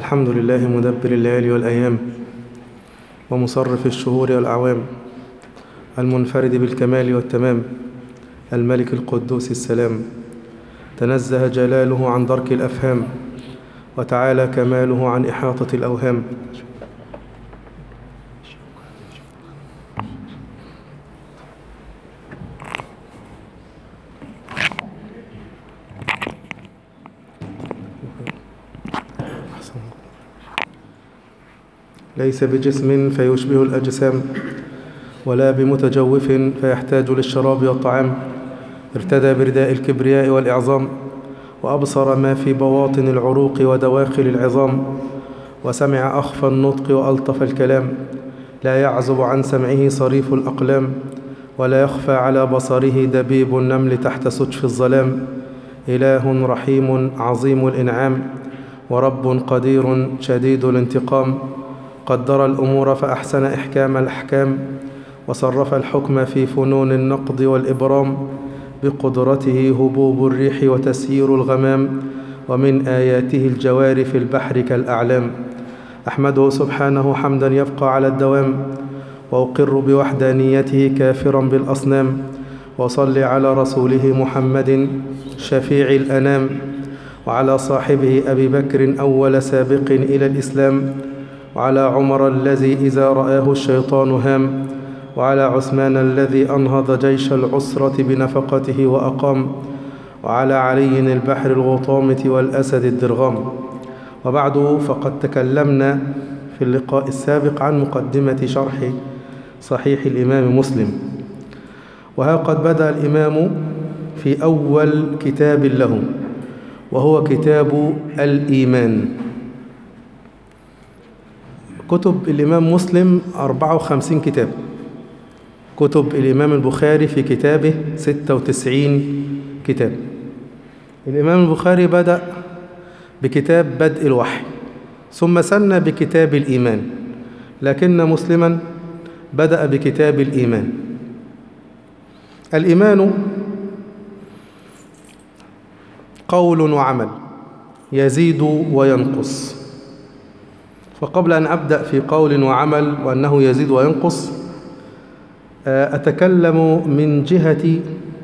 الحمد لله مدبر الليالي والأيام ومصرف الشهور والأعوام المنفرد بالكمال والتمام الملك القدوس السلام تنزه جلاله عن درك الأفهام وتعالى كماله عن إحاطة الأوهام ليس بجسم فيشبه الأجسام ولا بمتجوف فيحتاج للشراب والطعام ارتدى برداء الكبرياء والإعظام وأبصر ما في بواطن العروق ودواخل العظام وسمع أخفى النطق وألطف الكلام لا يعزب عن سمعه صريف الأقلام ولا يخفى على بصره دبيب النمل تحت سجف الظلام إله رحيم عظيم الإنعام ورب قدير شديد الانتقام قدر الأمور فأحسن إحكام الأحكام وصرف الحكم في فنون النقد والإبرام بقدرته هبوب الريح وتسيير الغمام ومن آياته الجوار في البحر كالأعلام أحمده سبحانه حمدا يبقى على الدوام وأقر بوحدانيته كافرا بالأصنام وصل على رسوله محمد شفيع الأنام وعلى صاحبه أبي بكر أول سابق إلى الإسلام وعلى عمر الذي إذا رآه الشيطان هام وعلى عثمان الذي أنهض جيش العسرة بنفقته وأقام وعلى علي البحر الغطامة والأسد الدرغام وبعد فقد تكلمنا في اللقاء السابق عن مقدمة شرح صحيح الإمام مسلم وها قد بدأ الإمام في أول كتاب له وهو كتاب الإيمان كتب الإمام مسلم 54 كتاب كتب الإمام البخاري في كتابه 96 كتاب الإمام البخاري بدأ بكتاب بدء الوحي ثم سن بكتاب الإيمان لكن مسلما بدأ بكتاب الإيمان الإيمان قول وعمل يزيد وينقص فقبل أن أبدأ في قول وعمل وأنه يزيد وينقص أتكلم من جهة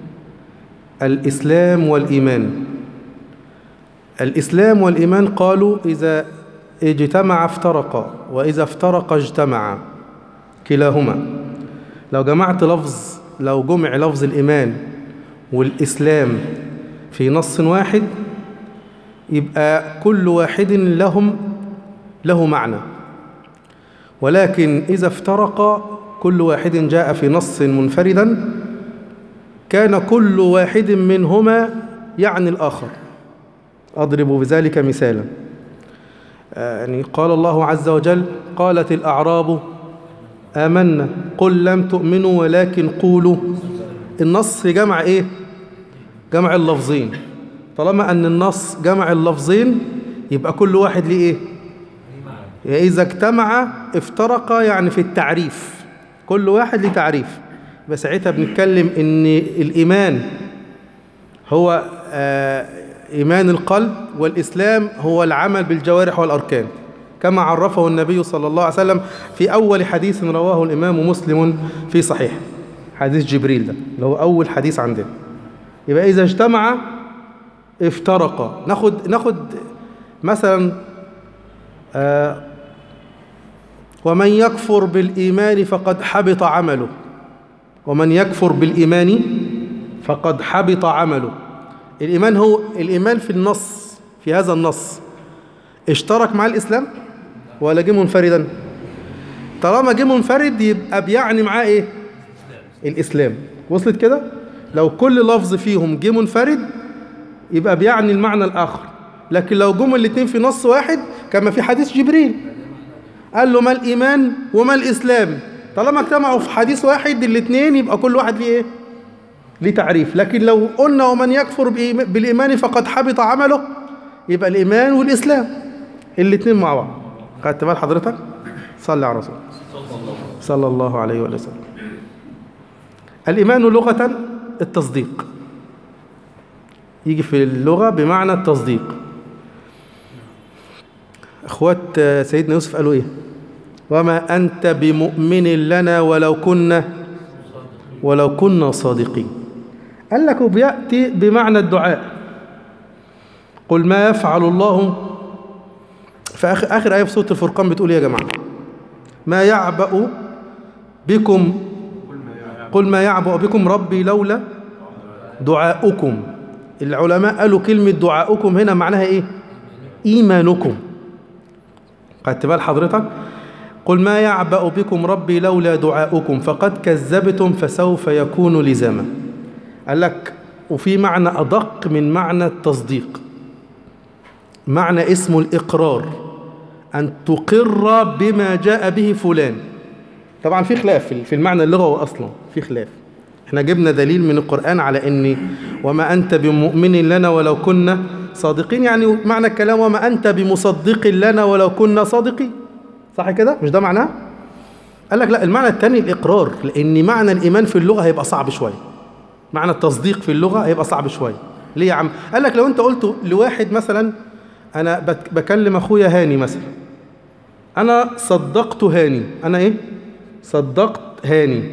الإسلام والإيمان الإسلام والإيمان قالوا إذا اجتمع افترقا وإذا افترقا اجتمعا كلاهما لو جمعت لفظ لو جمع لفظ الإيمان والإسلام في نص واحد يبقى كل واحد لهم له معنى ولكن إذا افترقا كل واحد جاء في نص منفردا كان كل واحد منهما يعني الآخر أضرب بذلك مثالا يعني قال الله عز وجل قالت الأعراب آمنا قل لم تؤمنوا ولكن قولوا النص جمع إيه جمع اللفظين طالما أن النص جمع اللفظين يبقى كل واحد ليه إيه إذا اجتمع افترق يعني في التعريف كل واحد له تعريف بس ساعتها بنتكلم ان الايمان هو آه ايمان القلب والاسلام هو العمل بالجوارح والاركان كما عرفه النبي صلى الله عليه وسلم في اول حديث رواه الامام مسلم في صحيح حديث جبريل ده اللي هو اول حديث عندنا يبقى اذا اجتمع افترق ناخد ناخد مثلا آه ومن يكفر بالإيمان فقد حبط عمله ومن يكفر بالإيمان فقد حبط عمله الإيمان هو الإيمان في النص في هذا النص اشترك مع الإسلام ولا جه منفردا طالما جه منفرد يبقى بيعني معاه إيه الإسلام وصلت كده لو كل لفظ فيهم جه منفرد يبقى بيعني المعنى الآخر لكن لو جم الاثنين في نص واحد كما في حديث جبريل قال له ما الإيمان وما الإسلام طالما اجتمعوا في حديث واحد الاثنين يبقى كل واحد ليه ايه ليه تعريف لكن لو قلنا ومن يكفر بالإيمان فقد حبط عمله يبقى الإيمان والإسلام الاثنين مع بعض خدت بال حضرتك صلي على رسول صلى الله عليه وسلم الإيمان لغة التصديق يجي في اللغة بمعنى التصديق اخوات سيدنا يوسف قالوا ايه وما انت بمؤمن لنا ولو كنا ولو كنا صادقين قال لك وبياتي بمعنى الدعاء قل ما يفعل الله في اخر اخر ايه في سوره الفرقان بتقول يا جماعه ما يعبأ بكم قل ما يعبأ بكم ربي لولا دعاؤكم العلماء قالوا كلمة دعاؤكم هنا معناها ايه ايمانكم خدت بال حضرتك قل ما يعبأ بكم ربي لولا دعاؤكم فقد كذبتم فسوف يكون لزاما قال لك وفي معنى أدق من معنى التصديق معنى اسمه الإقرار أن تقر بما جاء به فلان طبعا في خلاف في المعنى اللغوي أصلا في خلاف احنا جبنا دليل من القرآن على أن وما أنت بمؤمن لنا ولو كنا صادقين يعني معنى الكلام وما أنت بمصدق لنا ولو كنا صادقين صح كده مش ده معناه قال لك لا المعنى الثاني الإقرار لأن معنى الإيمان في اللغة هيبقى صعب شوية معنى التصديق في اللغة هيبقى صعب شوية ليه يا عم قال لك لو أنت قلت لواحد مثلا أنا بكلم أخويا هاني مثلا أنا صدقت هاني أنا إيه صدقت هاني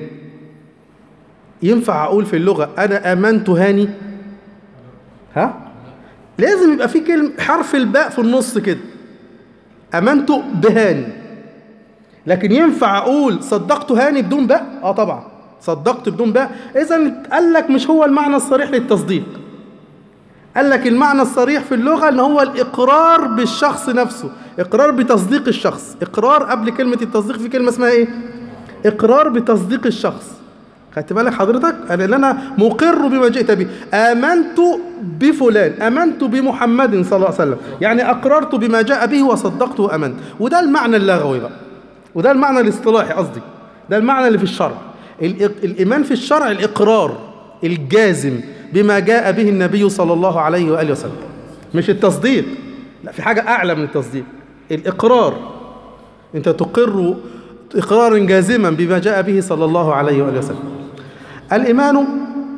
ينفع أقول في اللغة أنا آمنت هاني ها لازم يبقى في كلمة حرف الباء في النص كده آمنت بهاني لكن ينفع أقول صدقت هاني بدون باء اه طبعا صدقت بدون باء إذا قال لك مش هو المعنى الصريح للتصديق قال لك المعنى الصريح في اللغة ان هو الإقرار بالشخص نفسه إقرار بتصديق الشخص إقرار قبل كلمة التصديق في كلمة اسمها إيه إقرار بتصديق الشخص خدت بالك حضرتك قال انا مقر بما جئت به امنت بفلان امنت بمحمد صلى الله عليه وسلم يعني اقررت بما جاء به وصدقته وامنت وده المعنى اللغوي بقى وده المعنى الاصطلاحي قصدي ده المعنى اللي في الشرع الايمان في الشرع الاقرار الجازم بما جاء به النبي صلى الله عليه واله وسلم مش التصديق لا في حاجه اعلى من التصديق الاقرار انت تقر إقرارا جازما بما جاء به صلى الله عليه وآله وسلم الإيمان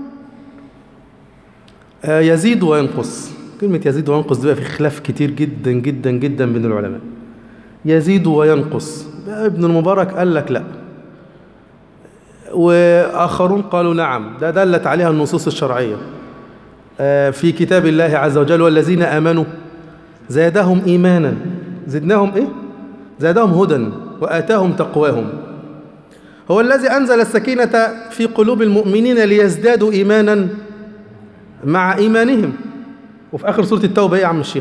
يزيد وينقص كلمة يزيد وينقص دي في خلاف كتير جدا جدا جدا بين العلماء يزيد وينقص ابن المبارك قال لك لا وآخرون قالوا نعم ده دلت عليها النصوص الشرعية في كتاب الله عز وجل والذين آمنوا زادهم إيمانا زدناهم إيه؟ زادهم هدى وآتاهم تقواهم هو الذي أنزل السكينة في قلوب المؤمنين ليزدادوا إيمانا مع إيمانهم وفي آخر سورة التوبة إيه يا عم الشيخ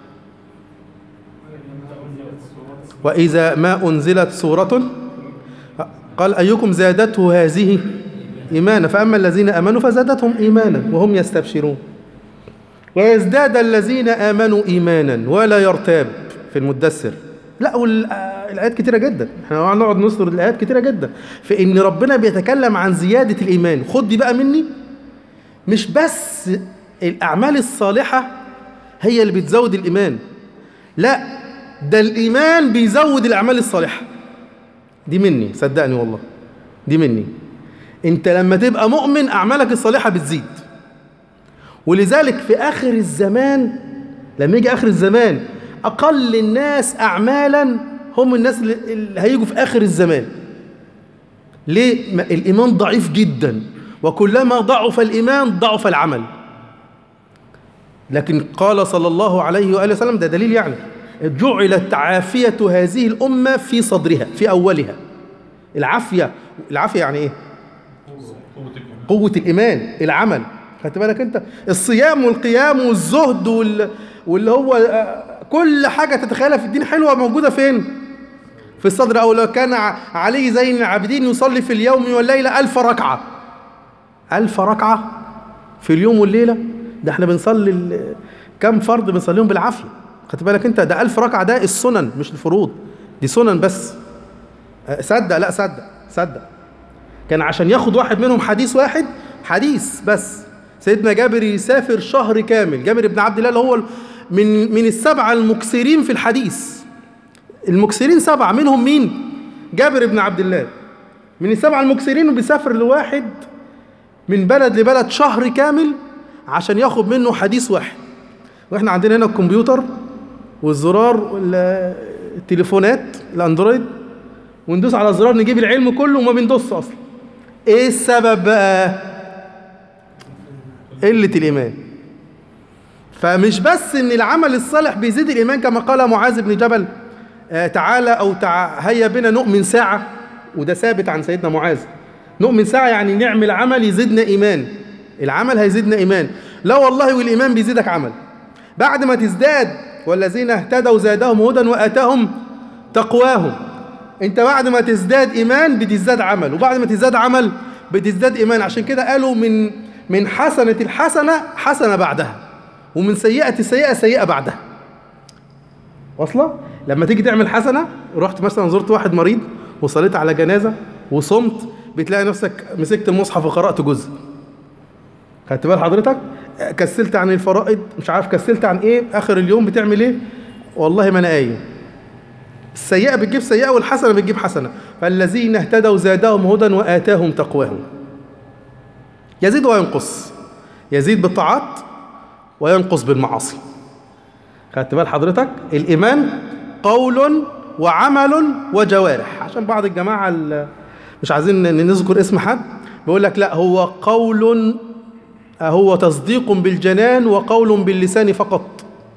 وإذا ما أنزلت سورة قال أيكم زادته هذه إيمانا فأما الذين آمنوا فزادتهم إيمانا وهم يستبشرون ويزداد الذين آمنوا إيمانا ولا يرتاب في المدثر لا والآيات كتيرة جدا احنا هنقعد نذكر الآيات كتيرة جدا في إن ربنا بيتكلم عن زيادة الإيمان خد دي بقى مني مش بس الأعمال الصالحة هي اللي بتزود الإيمان لا ده الإيمان بيزود الأعمال الصالحة دي مني صدقني والله دي مني انت لما تبقى مؤمن أعمالك الصالحة بتزيد ولذلك في آخر الزمان لما يجي آخر الزمان أقل الناس أعمالا هم الناس اللي هيجوا في آخر الزمان ليه؟ الإيمان ضعيف جدا وكلما ضعف الإيمان ضعف العمل لكن قال صلى الله عليه وآله وسلم ده دليل يعني جعلت عافية هذه الأمة في صدرها في أولها العافية العافية يعني إيه؟ قوة الإيمان العمل خدت بالك أنت الصيام والقيام والزهد وال... واللي هو كل حاجة تتخيلها في الدين حلوة موجودة فين؟ في الصدر أو لو كان علي زين العابدين يصلي في اليوم والليلة ألف ركعة ألف ركعة في اليوم والليلة ده احنا بنصلي كم فرض بنصليهم بالعافية خدت بالك انت ده ألف ركعة ده السنن مش الفروض دي سنن بس صدق لا صدق صدق كان عشان ياخد واحد منهم حديث واحد حديث بس سيدنا جابر يسافر شهر كامل جابر بن عبد الله اللي هو من من السبعة المكسرين في الحديث المكسرين سبعة منهم مين جابر بن عبد الله من السبعة المكسرين وبيسافر لواحد من بلد لبلد شهر كامل عشان ياخد منه حديث واحد واحنا عندنا هنا الكمبيوتر والزرار التليفونات الاندرويد وندوس على زرار نجيب العلم كله وما بندوس اصلا ايه السبب بقى قله الايمان فمش بس ان العمل الصالح بيزيد الايمان كما قال معاذ بن جبل آه تعالى او تع... هيا بنا نؤمن ساعه وده ثابت عن سيدنا معاذ نؤمن ساعه يعني نعمل عمل يزيدنا ايمان العمل هيزيدنا ايمان لا والله والايمان بيزيدك عمل بعد ما تزداد والذين اهتدوا زادهم هدى واتاهم تقواهم انت بعد ما تزداد ايمان بتزداد عمل وبعد ما تزداد عمل بتزداد ايمان عشان كده قالوا من من حسنه الحسنه حسنه بعدها ومن سيئه السيئه سيئه بعدها واصله لما تيجي تعمل حسنه رحت مثلا زرت واحد مريض وصليت على جنازه وصمت بتلاقي نفسك مسكت المصحف وقرات جزء خدت بال حضرتك كسلت عن الفرائض مش عارف كسلت عن ايه اخر اليوم بتعمل ايه والله ما انا قايم السيئه بتجيب سيئه والحسنه بتجيب حسنه فالذين اهتدوا زادهم هدى واتاهم تقواهم يزيد وينقص يزيد بالطاعات وينقص بالمعاصي خدت بال حضرتك الايمان قول وعمل وجوارح عشان بعض الجماعه مش عايزين نذكر اسم حد بيقول لك لا هو قول هو تصديق بالجنان وقول باللسان فقط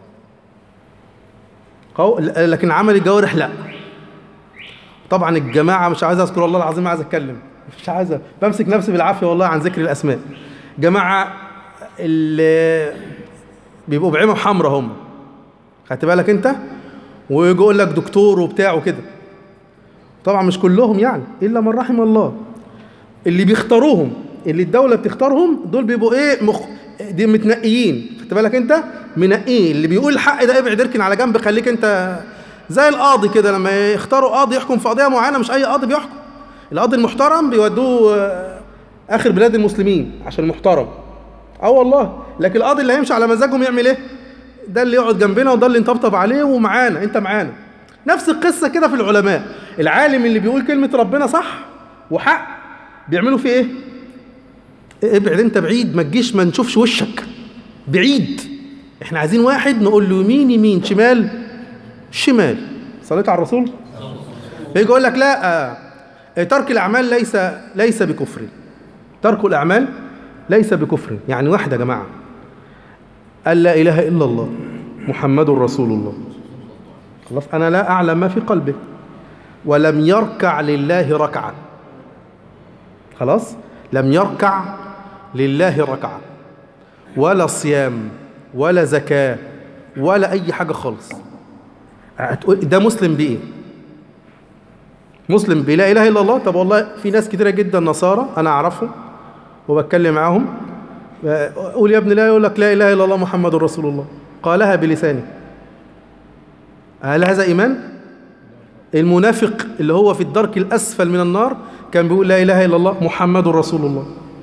قول لكن عمل الجوارح لا طبعا الجماعة مش عايز أذكر والله العظيم عايز أتكلم مش عايز بمسك نفسي بالعافية والله عن ذكر الأسماء جماعة اللي بيبقوا بعمة حمراء هم خدت بالك أنت ويجي يقول لك دكتور وبتاع وكده طبعا مش كلهم يعني إلا من رحم الله اللي بيختاروهم اللي الدولة بتختارهم دول بيبقوا ايه مخ... دي متنقيين خدت بالك انت منقيين اللي بيقول الحق ده ابعد اركن على جنب خليك انت زي القاضي كده لما يختاروا قاضي يحكم في قضيه معينه مش اي قاضي بيحكم القاضي المحترم بيودوه اخر بلاد المسلمين عشان محترم اه والله لكن القاضي اللي هيمشي على مزاجهم يعمل ايه ده اللي يقعد جنبنا وده اللي نطبطب عليه ومعانا انت معانا نفس القصه كده في العلماء العالم اللي بيقول كلمه ربنا صح وحق بيعملوا فيه ايه ابعد انت بعيد ما تجيش ما نشوفش وشك بعيد احنا عايزين واحد نقول له يمين يمين شمال شمال صليت على الرسول يجي يقول لك لا آه ترك الاعمال ليس ليس بكفر ترك الاعمال ليس بكفر يعني واحد يا جماعه قال لا اله الا الله محمد رسول الله خلاص انا لا اعلم ما في قلبه ولم يركع لله ركعه خلاص لم يركع لله ركعة ولا صيام ولا زكاة ولا أي حاجة خالص ده مسلم بإيه مسلم بلا إله إلا الله طب والله في ناس كتيرة جدا نصارى أنا أعرفهم وبتكلم معاهم قول يا ابن لا يقول لك لا إله إلا الله محمد رسول الله قالها بلسانه هل هذا إيمان؟ المنافق اللي هو في الدرك الأسفل من النار كان بيقول لا إله إلا الله محمد رسول الله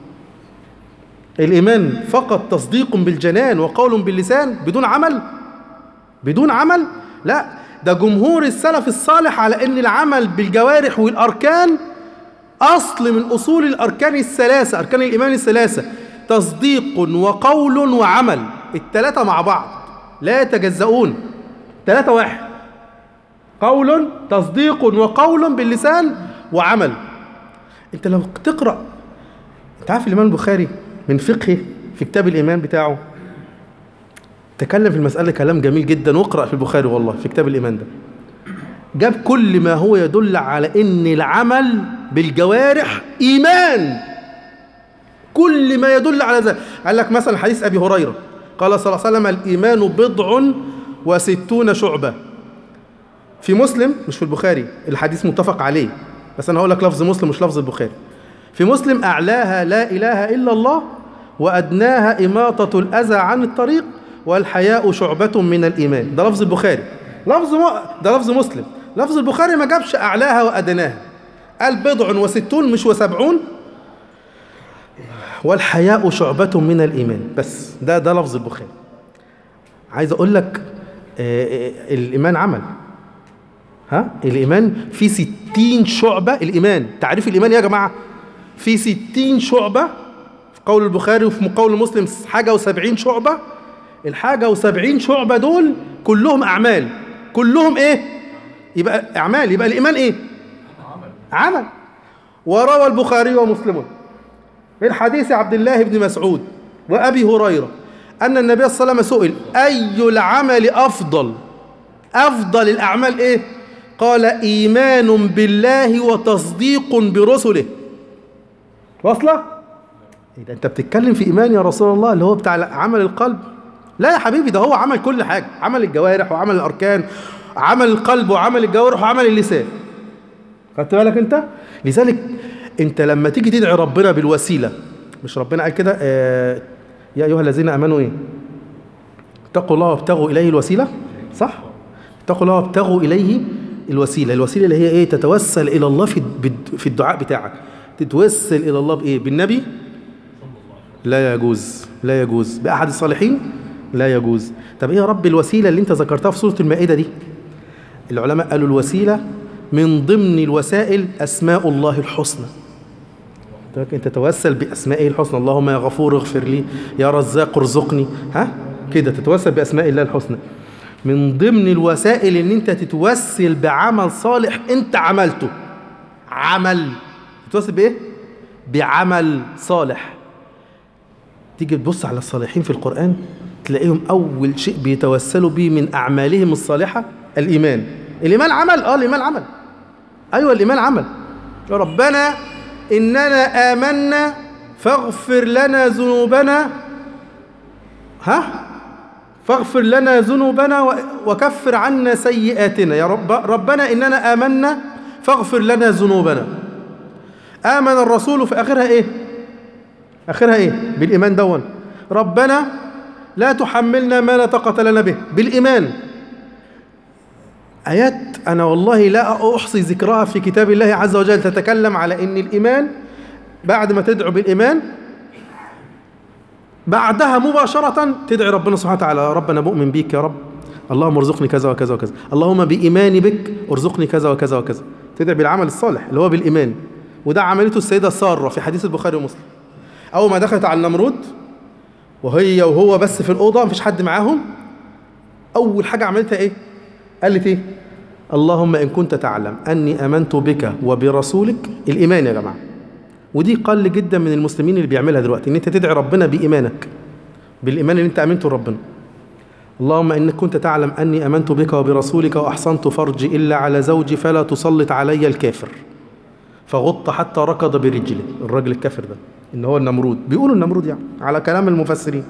الإيمان فقط تصديق بالجنان وقول باللسان بدون عمل بدون عمل لا ده جمهور السلف الصالح على أن العمل بالجوارح والأركان أصل من أصول الأركان الثلاثة أركان الإيمان الثلاثة تصديق وقول وعمل الثلاثة مع بعض لا يتجزؤون ثلاثة واحد قول تصديق وقول باللسان وعمل انت لو تقرا انت عارف الامام البخاري من فقهه في كتاب الايمان بتاعه تكلم في المساله كلام جميل جدا واقرا في البخاري والله في كتاب الايمان ده جاب كل ما هو يدل على ان العمل بالجوارح ايمان كل ما يدل على ذلك قال لك مثلا حديث ابي هريره قال صلى الله عليه وسلم الايمان بضع وستون شعبه في مسلم مش في البخاري الحديث متفق عليه بس انا هقول لك لفظ مسلم مش لفظ البخاري في مسلم اعلاها لا اله الا الله وادناها اماطه الاذى عن الطريق والحياء شعبه من الايمان ده لفظ البخاري لفظ م... ده لفظ مسلم لفظ البخاري ما جابش اعلاها وادناها قال بضع وستون مش وسبعون والحياء شعبة من الإيمان بس ده ده لفظ البخاري عايز أقول لك آه الإيمان عمل ها الإيمان في ستين شعبة الإيمان تعريف الإيمان يا جماعة في ستين شعبة في قول البخاري وفي قول مسلم حاجة وسبعين شعبة الحاجة وسبعين شعبة دول كلهم أعمال كلهم إيه يبقى اعمال يبقى الايمان ايه عمل وروى البخاري ومسلم من حديث عبد الله بن مسعود وابي هريره ان النبي صلى الله عليه وسلم سئل اي العمل افضل افضل الاعمال ايه قال ايمان بالله وتصديق برسله واصله ايه ده انت بتتكلم في ايمان يا رسول الله اللي هو بتاع عمل القلب لا يا حبيبي ده هو عمل كل حاجه عمل الجوارح وعمل الاركان عمل القلب وعمل الجوارح وعمل اللسان خدت بالك انت لذلك انت لما تيجي تدعي ربنا بالوسيله مش ربنا قال كده آه يا ايها الذين امنوا ايه اتقوا الله وابتغوا اليه الوسيله صح اتقوا الله وابتغوا اليه الوسيله الوسيله اللي هي ايه تتوسل الى الله في في الدعاء بتاعك تتوسل الى الله بايه بالنبي لا يجوز لا يجوز باحد الصالحين لا يجوز طب ايه يا رب الوسيله اللي انت ذكرتها في سوره المائده دي العلماء قالوا الوسيله من ضمن الوسائل اسماء الله الحسنى انت تتوسل باسمائه الحسنى اللهم يا غفور اغفر لي يا رزاق ارزقني ها كده تتوسل باسماء الله الحسنى من ضمن الوسائل ان انت تتوسل بعمل صالح انت عملته عمل تتوسل بايه بعمل صالح تيجي تبص على الصالحين في القرآن تلاقيهم أول شيء بيتوسلوا به من أعمالهم الصالحة الإيمان الإيمان عمل آه الإيمان عمل أيوة الإيمان عمل يا ربنا إننا آمنا فاغفر لنا ذنوبنا ها فاغفر لنا ذنوبنا وكفر عنا سيئاتنا يا رب ربنا إننا آمنا فاغفر لنا ذنوبنا آمن الرسول في آخرها إيه آخرها إيه بالإيمان دون ربنا لا تحملنا ما لا طاقة لنا به بالإيمان آيات أنا والله لا أحصي ذكرها في كتاب الله عز وجل تتكلم على أن الإيمان بعد ما تدعو بالإيمان بعدها مباشرة تدعي ربنا سبحانه وتعالى ربنا مؤمن بيك يا رب اللهم ارزقني كذا وكذا وكذا اللهم بإيماني بك ارزقني كذا وكذا وكذا تدعي بالعمل الصالح اللي هو بالإيمان وده عملته السيدة سارة في حديث البخاري ومسلم أول ما دخلت على النمرود وهي وهو بس في الأوضة مفيش حد معاهم أول حاجة عملتها إيه؟ قالت إيه؟ اللهم إن كنت تعلم أني آمنت بك وبرسولك الإيمان يا جماعة ودي قل جدا من المسلمين اللي بيعملها دلوقتي إن أنت تدعي ربنا بإيمانك بالإيمان اللي أنت آمنته لربنا اللهم إنك كنت تعلم أني آمنت بك وبرسولك وأحصنت فرجي إلا على زوجي فلا تسلط علي الكافر فغط حتى ركض برجله الراجل الكافر ده ان هو النمرود بيقولوا النمرود يعني على كلام المفسرين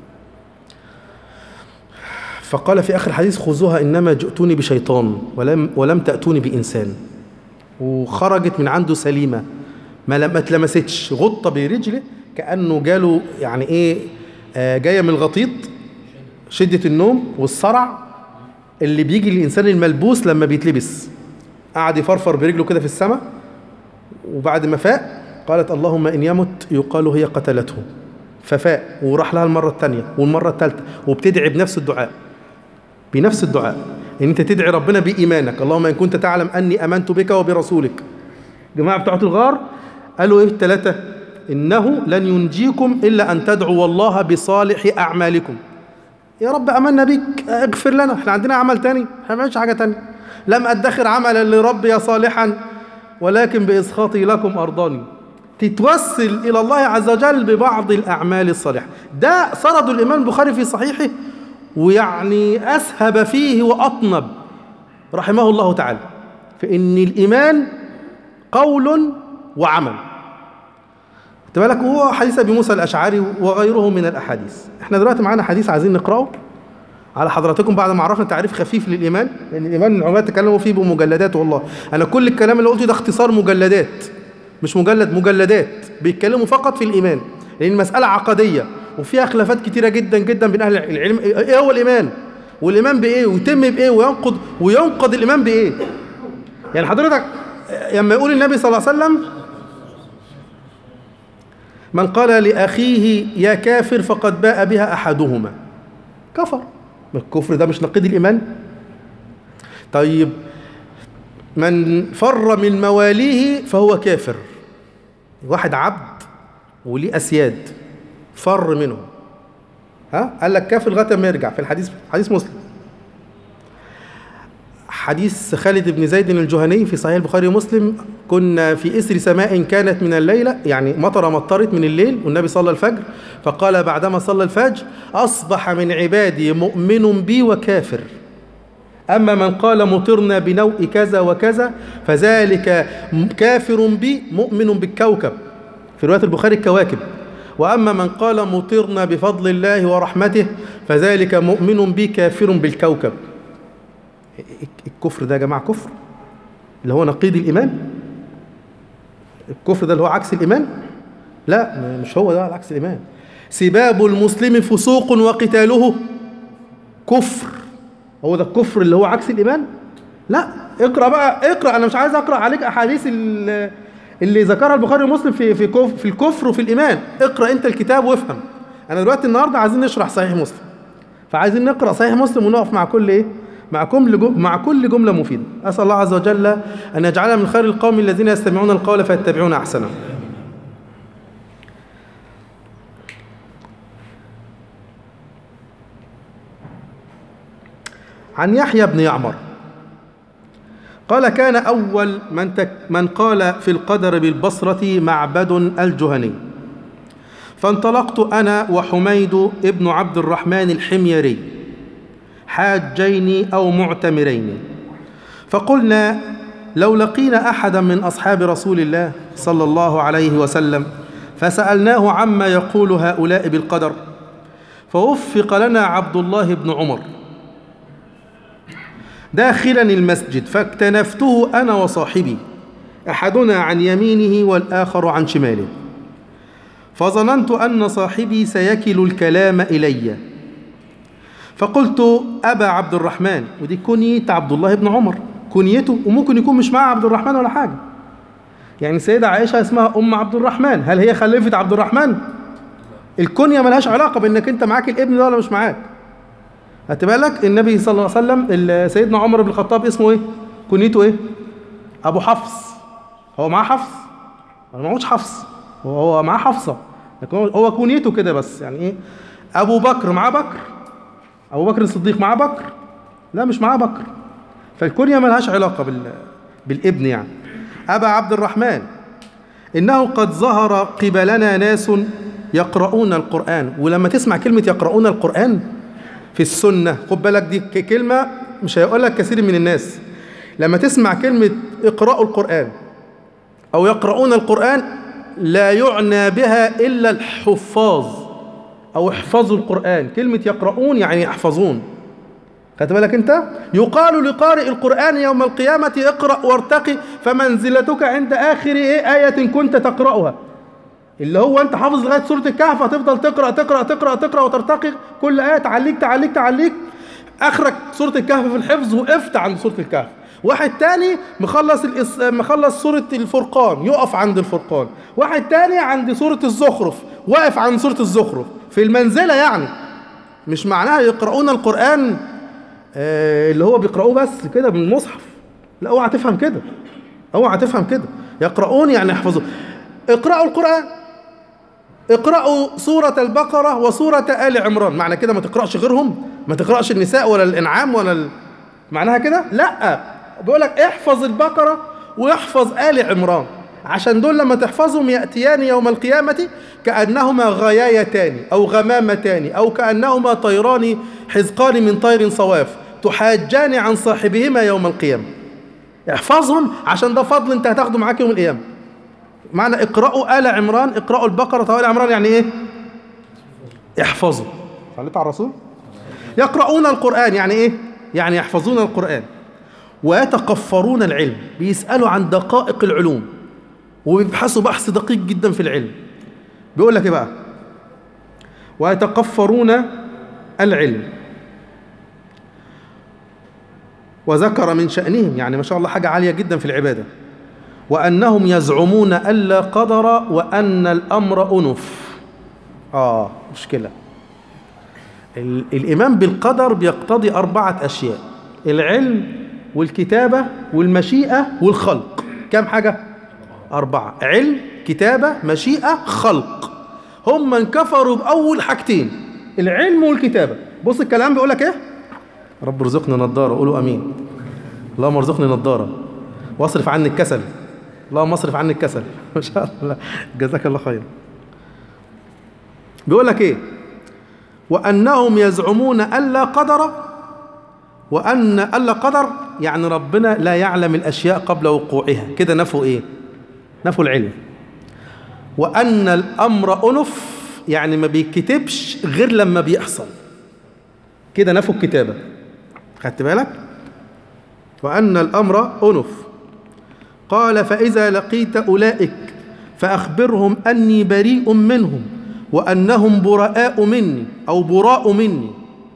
فقال في اخر الحديث خذوها انما جئتوني بشيطان ولم ولم تاتوني بانسان وخرجت من عنده سليمه ما لم اتلمستش غط برجله كانه جاله يعني ايه آه جايه من الغطيط شده النوم والصرع اللي بيجي للانسان الملبوس لما بيتلبس قعد يفرفر برجله كده في السماء وبعد ما فاق قالت اللهم إن يمت يقال هي قتلته ففاق وراح لها المرة الثانية والمرة الثالثة وبتدعي بنفس الدعاء بنفس الدعاء إن أنت تدعي ربنا بإيمانك اللهم إن كنت تعلم أني آمنت بك وبرسولك جماعة بتوعة الغار قالوا إيه الثلاثة إنه لن ينجيكم إلا أن تدعوا الله بصالح أعمالكم يا رب أمنا بك اغفر لنا احنا عندنا عمل تاني احنا ما حاجة تانية لم أدخر عملا لربي صالحا ولكن بإسخاطي لكم أرضاني تتوسل إلى الله عز وجل ببعض الأعمال الصالحة ده سرد الإمام البخاري في صحيحه ويعني أسهب فيه وأطنب رحمه الله تعالى فإن الإيمان قول وعمل بالك هو حديث أبي موسى الأشعري وغيره من الأحاديث احنا دلوقتي معانا حديث عايزين نقرأه على حضراتكم بعد ما عرفنا تعريف خفيف للإيمان لأن الإيمان العلماء تكلموا فيه بمجلدات والله أنا كل الكلام اللي قلته ده اختصار مجلدات مش مجلد مجلدات بيتكلموا فقط في الإيمان لأن المسألة عقدية وفيها خلافات كتيرة جدا جدا بين أهل العلم إيه هو الإيمان والإيمان بإيه ويتم بإيه وينقض وينقض الإيمان بإيه يعني حضرتك لما يقول النبي صلى الله عليه وسلم من قال لأخيه يا كافر فقد باء بها أحدهما كفر الكفر ده مش نقيض الإيمان طيب من فر من مواليه فهو كافر واحد عبد وليه أسياد فر منه ها قال لك كافر لغايه ما يرجع في الحديث حديث مسلم حديث خالد بن زيد الجهني في صحيح البخاري ومسلم كنا في إسر سماء كانت من الليلة يعني مطر مطرت من الليل والنبي صلى الفجر فقال بعدما صلى الفجر أصبح من عبادي مؤمن بي وكافر أما من قال مطرنا بنوء كذا وكذا فذلك كافر بي مؤمن بالكوكب في رواية البخاري الكواكب وأما من قال مطرنا بفضل الله ورحمته فذلك مؤمن بي كافر بالكوكب الكفر ده يا جماعة كفر اللي هو نقيض الإيمان الكفر ده اللي هو عكس الإيمان لا مش هو ده عكس الإيمان سباب المسلم فسوق وقتاله كفر هو ده الكفر اللي هو عكس الإيمان لا اقرأ بقى اقرأ أنا مش عايز أقرأ عليك أحاديث اللي ذكرها البخاري ومسلم في في كف في الكفر وفي الإيمان اقرأ أنت الكتاب وافهم أنا دلوقتي النهاردة عايزين نشرح صحيح مسلم فعايزين نقرأ صحيح مسلم ونقف مع كل إيه مع كل مع كل جملة مفيدة أسأل الله عز وجل أن يجعلنا من خير القوم الذين يستمعون القول فيتبعون أحسنه عن يحيى بن يعمر قال كان أول من, تك من قال في القدر بالبصرة معبد الجهني فانطلقت أنا وحميد ابن عبد الرحمن الحميري حاجين أو معتمرين فقلنا لو لقينا أحدا من أصحاب رسول الله صلى الله عليه وسلم فسألناه عما يقول هؤلاء بالقدر فوفق لنا عبد الله بن عمر داخلا المسجد فاكتنفته أنا وصاحبي أحدنا عن يمينه والآخر عن شماله فظننت أن صاحبي سيكل الكلام إلي فقلت أبا عبد الرحمن ودي كنية عبد الله بن عمر كنيته وممكن يكون مش معاه عبد الرحمن ولا حاجة يعني السيدة عائشة اسمها أم عبد الرحمن هل هي خلفت عبد الرحمن الكنية ملهاش علاقة بأنك أنت معاك الابن ده ولا مش معاك هات بالك النبي صلى الله عليه وسلم سيدنا عمر بن الخطاب اسمه ايه كنيته ايه ابو حفص هو معاه حفص ما معهوش حفص هو معاه حفصه لكن هو كنيته كده بس يعني ايه ابو بكر معاه بكر ابو بكر الصديق معاه بكر لا مش معاه بكر فالكنيه ملهاش علاقه بال بالابن يعني ابا عبد الرحمن انه قد ظهر قبلنا ناس يقرؤون القران ولما تسمع كلمه يقرؤون القران في السنة خد بالك دي كلمة مش هيقول لك كثير من الناس لما تسمع كلمة اقرأوا القرآن أو يقرؤون القرآن لا يعنى بها إلا الحفاظ أو احفظوا القرآن كلمة يقرؤون يعني يحفظون خدت بالك أنت يقال لقارئ القرآن يوم القيامة اقرأ وارتقي فمنزلتك عند آخر إيه آية كنت تقرأها اللي هو انت حافظ لغايه سوره الكهف هتفضل تقرا تقرا تقرا تقرا وترتقي كل ايه تعليك تعليك تعليك اخرك سوره الكهف في الحفظ وقفت عند سوره الكهف واحد تاني مخلص الإس... مخلص سوره الفرقان يقف عند الفرقان واحد تاني عند سوره الزخرف واقف عند سوره الزخرف في المنزله يعني مش معناها يقرؤون القران آه اللي هو بيقرأوه بس كده من المصحف لا اوعى تفهم كده اوعى تفهم كده يقرؤون يعني يحفظون اقرأوا القرآن اقرأوا سورة البقرة وسورة آل عمران معنى كده ما تقرأش غيرهم ما تقرأش النساء ولا الإنعام ولا ال... معناها كده لا بيقول لك احفظ البقرة واحفظ آل عمران عشان دول لما تحفظهم يأتيان يوم القيامة كأنهما غيايتان أو غمامتان أو كأنهما طيران حزقان من طير صواف تحاجان عن صاحبهما يوم القيامة احفظهم عشان ده فضل انت هتاخده معاك يوم القيامة معنى اقرأوا آل عمران اقرأوا البقرة وآل عمران يعني ايه احفظوا صليت على الرسول يقرؤون القرآن يعني ايه يعني يحفظون القرآن ويتقفرون العلم بيسألوا عن دقائق العلوم وبيبحثوا بحث دقيق جدا في العلم بيقول لك ايه بقى ويتقفرون العلم وذكر من شأنهم يعني ما شاء الله حاجة عالية جدا في العبادة وأنهم يزعمون ألا قدر وأن الأمر أنف آه مشكلة الإيمان بالقدر بيقتضي أربعة أشياء العلم والكتابة والمشيئة والخلق كم حاجة؟ أربعة علم كتابة مشيئة خلق هم من كفروا بأول حاجتين العلم والكتابة بص الكلام بيقول لك إيه؟ رب ارزقنا نضارة قولوا أمين اللهم ارزقني نظارة واصرف عني الكسل اللهم اصرف عني الكسل ما شاء الله جزاك الله خير بيقول لك ايه وانهم يزعمون الا قدر وان الا قدر يعني ربنا لا يعلم الاشياء قبل وقوعها كده نفوا ايه نفوا العلم وان الامر انف يعني ما بيكتبش غير لما بيحصل كده نفوا الكتابه خدت بالك وان الامر انف قال فاذا لقيت اولئك فاخبرهم اني بريء منهم وانهم براء مني او براء مني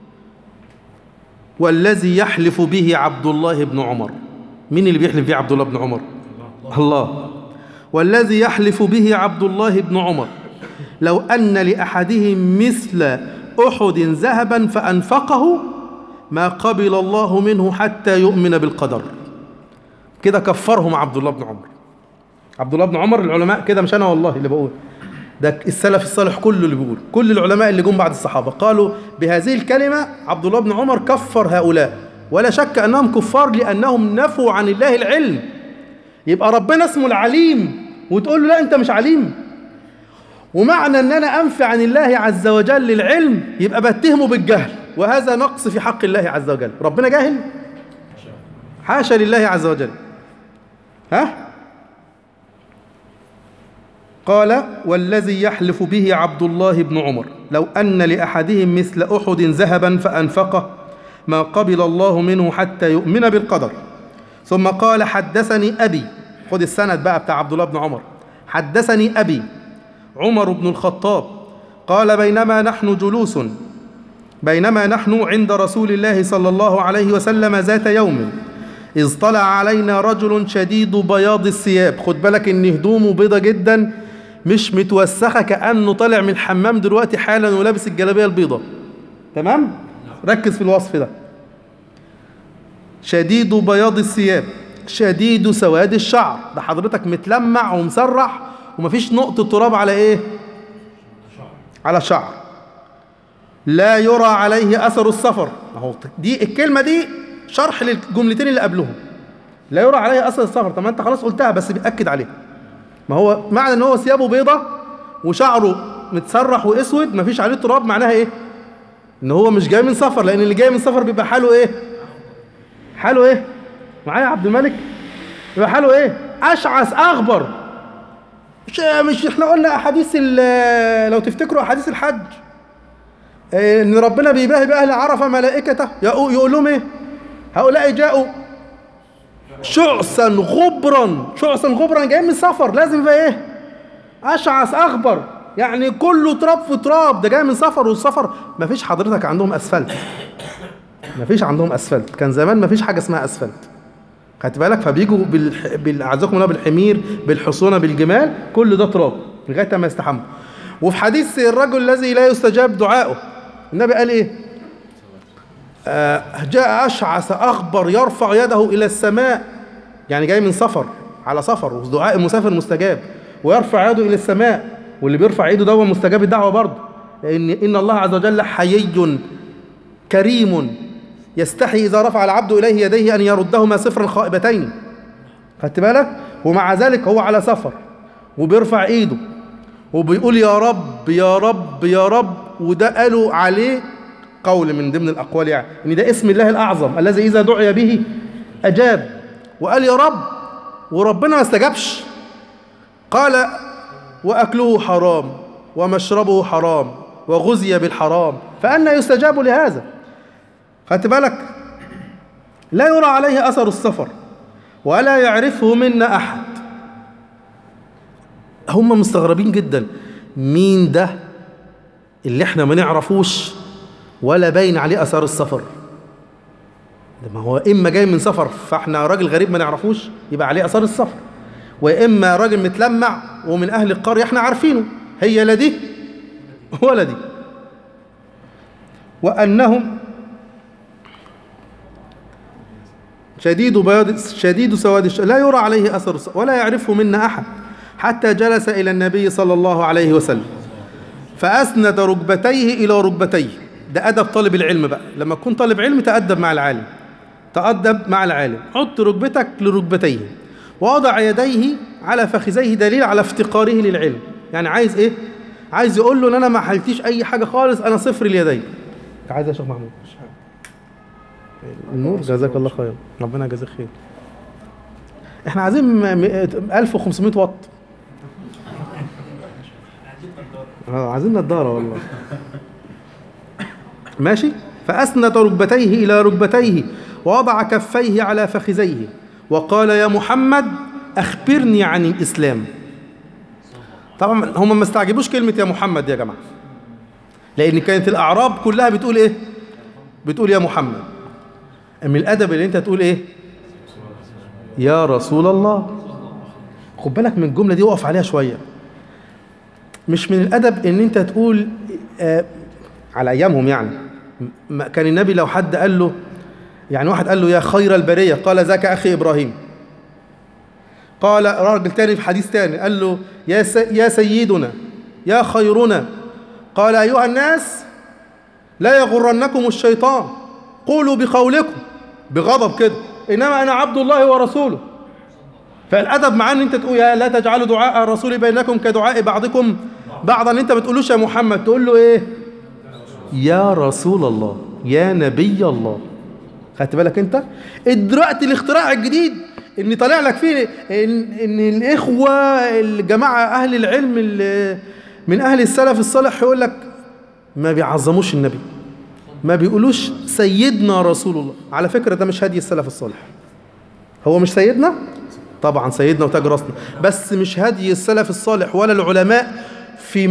والذي يحلف به عبد الله بن عمر مين اللي بيحلف به عبد الله بن عمر الله والذي يحلف به عبد الله بن عمر لو أن لأحدهم مثل أحد ذهبا فأنفقه ما قبل الله منه حتى يؤمن بالقدر كده كفرهم عبد الله بن عمر عبد الله بن عمر العلماء كده مش أنا والله اللي بقول ده السلف الصالح كله اللي بيقول كل العلماء اللي جم بعد الصحابة قالوا بهذه الكلمة عبد الله بن عمر كفر هؤلاء ولا شك أنهم كفار لأنهم نفوا عن الله العلم يبقى ربنا اسمه العليم وتقول له لا أنت مش عليم ومعنى أن أنا أنفي عن الله عز وجل العلم يبقى بتهمه بالجهل وهذا نقص في حق الله عز وجل ربنا جاهل حاشا لله عز وجل ها قال والذي يحلف به عبد الله بن عمر لو أن لأحدهم مثل أحد ذهبا فأنفقه ما قبل الله منه حتى يؤمن بالقدر ثم قال حدثني أبي خد السند بقى بتاع عبد الله بن عمر حدثني أبي عمر بن الخطاب قال بينما نحن جلوس بينما نحن عند رسول الله صلى الله عليه وسلم ذات يوم إذ طلع علينا رجل شديد بياض الثياب خد بالك إن هدومه بيضة جدا مش متوسخة كأنه طالع من الحمام دلوقتي حالا ولابس الجلابية البيضة تمام؟ ركز في الوصف ده شديد بياض الثياب شديد سواد الشعر ده حضرتك متلمع ومسرح ومفيش نقطة تراب على ايه على شعر لا يرى عليه أثر السفر اهو دي الكلمة دي شرح للجملتين اللي قبلهم لا يرى عليه أثر السفر طب ما انت خلاص قلتها بس بيأكد عليها ما هو معنى ان هو ثيابه بيضة وشعره متسرح واسود مفيش عليه تراب معناها ايه ان هو مش جاي من سفر لان اللي جاي من سفر بيبقى حاله ايه حاله ايه معايا عبد الملك يبقى حاله ايه اشعث اغبر مش مش احنا قلنا احاديث لو تفتكروا احاديث الحج إيه ان ربنا بيباهي باهل عرفه ملائكته يقول لهم ايه هؤلاء جاءوا شعثا غبرا شعثا غبرا جايين من سفر لازم يبقى ايه اشعث اغبر يعني كله تراب في تراب ده جاي من سفر والسفر مفيش حضرتك عندهم اسفلت مفيش عندهم اسفلت كان زمان مفيش حاجه اسمها اسفلت خدت بالك فبيجوا بالح... بالاعزكم الله بالحمير بالحصونه بالجمال كل ده تراب لغايه ما يستحموا وفي حديث الرجل الذي لا يستجاب دعائه النبي قال ايه آه جاء اشعث اخبر يرفع يده الى السماء يعني جاي من سفر على سفر ودعاء المسافر مستجاب ويرفع يده الى السماء واللي بيرفع ايده ده مستجاب الدعوه برضه لان ان الله عز وجل حيي كريم يستحي اذا رفع العبد اليه يديه ان يردهما صفرا خائبتين خدت بالك ومع ذلك هو على سفر وبيرفع ايده وبيقول يا رب يا رب يا رب وده قالوا عليه قول من ضمن الاقوال يعني ان ده اسم الله الاعظم الذي اذا دعي به اجاب وقال يا رب وربنا ما استجابش قال واكله حرام ومشربه حرام وغزي بالحرام فأنا يستجاب لهذا خدت بالك لا يرى عليه أثر السفر ولا يعرفه منا أحد هم مستغربين جدا مين ده اللي احنا ما نعرفوش ولا باين عليه أثر السفر ده ما هو إما جاي من سفر فاحنا راجل غريب ما نعرفوش يبقى عليه أثر السفر وإما راجل متلمع ومن أهل القرية احنا عارفينه هي لا دي ولا دي وأنهم شديد بياض شديد سواد الش... لا يرى عليه أثر ولا يعرفه منا أحد حتى جلس إلى النبي صلى الله عليه وسلم فأسند ركبتيه إلى ركبتيه ده أدب طالب العلم بقى لما تكون طالب علم تأدب مع العالم تأدب مع العالم حط ركبتك لركبتيه ووضع يديه على فخذيه دليل على افتقاره للعلم يعني عايز ايه عايز يقول له ان انا ما حلتيش اي حاجه خالص انا صفر اليدين عايز يا شيخ محمود النور جزاك الله خير ربنا يجازيك خير احنا عايزين م- م- 1500 واط اه عايزين نضاره والله ماشي فأسند ركبتيه إلى ركبتيه ووضع كفيه على فخذيه وقال يا محمد أخبرني عن الإسلام طبعا هم ما استعجبوش كلمة يا محمد يا جماعة لأن كانت الأعراب كلها بتقول إيه بتقول يا محمد من الأدب اللي أنت تقول إيه يا رسول الله خد بالك من الجملة دي وقف عليها شوية مش من الأدب إن أنت تقول آه على أيامهم يعني م- كان النبي لو حد قال له يعني واحد قال له يا خير البرية قال ذاك أخي إبراهيم قال راجل تاني في حديث تاني قال له يا, س... يا سيدنا يا خيرنا قال أيها الناس لا يغرنكم الشيطان قولوا بقولكم بغضب كده إنما أنا عبد الله ورسوله فالأدب معاه إن أنت تقول يا لا تجعلوا دعاء الرسول بينكم كدعاء بعضكم بعضا أنت ما بتقولوش يا محمد تقول له إيه يا رسول الله يا نبي الله خدت بالك انت دلوقتي الاختراع الجديد ان طالع لك فيه ان, إن الاخوه الجماعه اهل العلم اللي من اهل السلف الصالح يقول لك ما بيعظموش النبي ما بيقولوش سيدنا رسول الله على فكره ده مش هدي السلف الصالح هو مش سيدنا طبعا سيدنا وتاج راسنا بس مش هدي السلف الصالح ولا العلماء في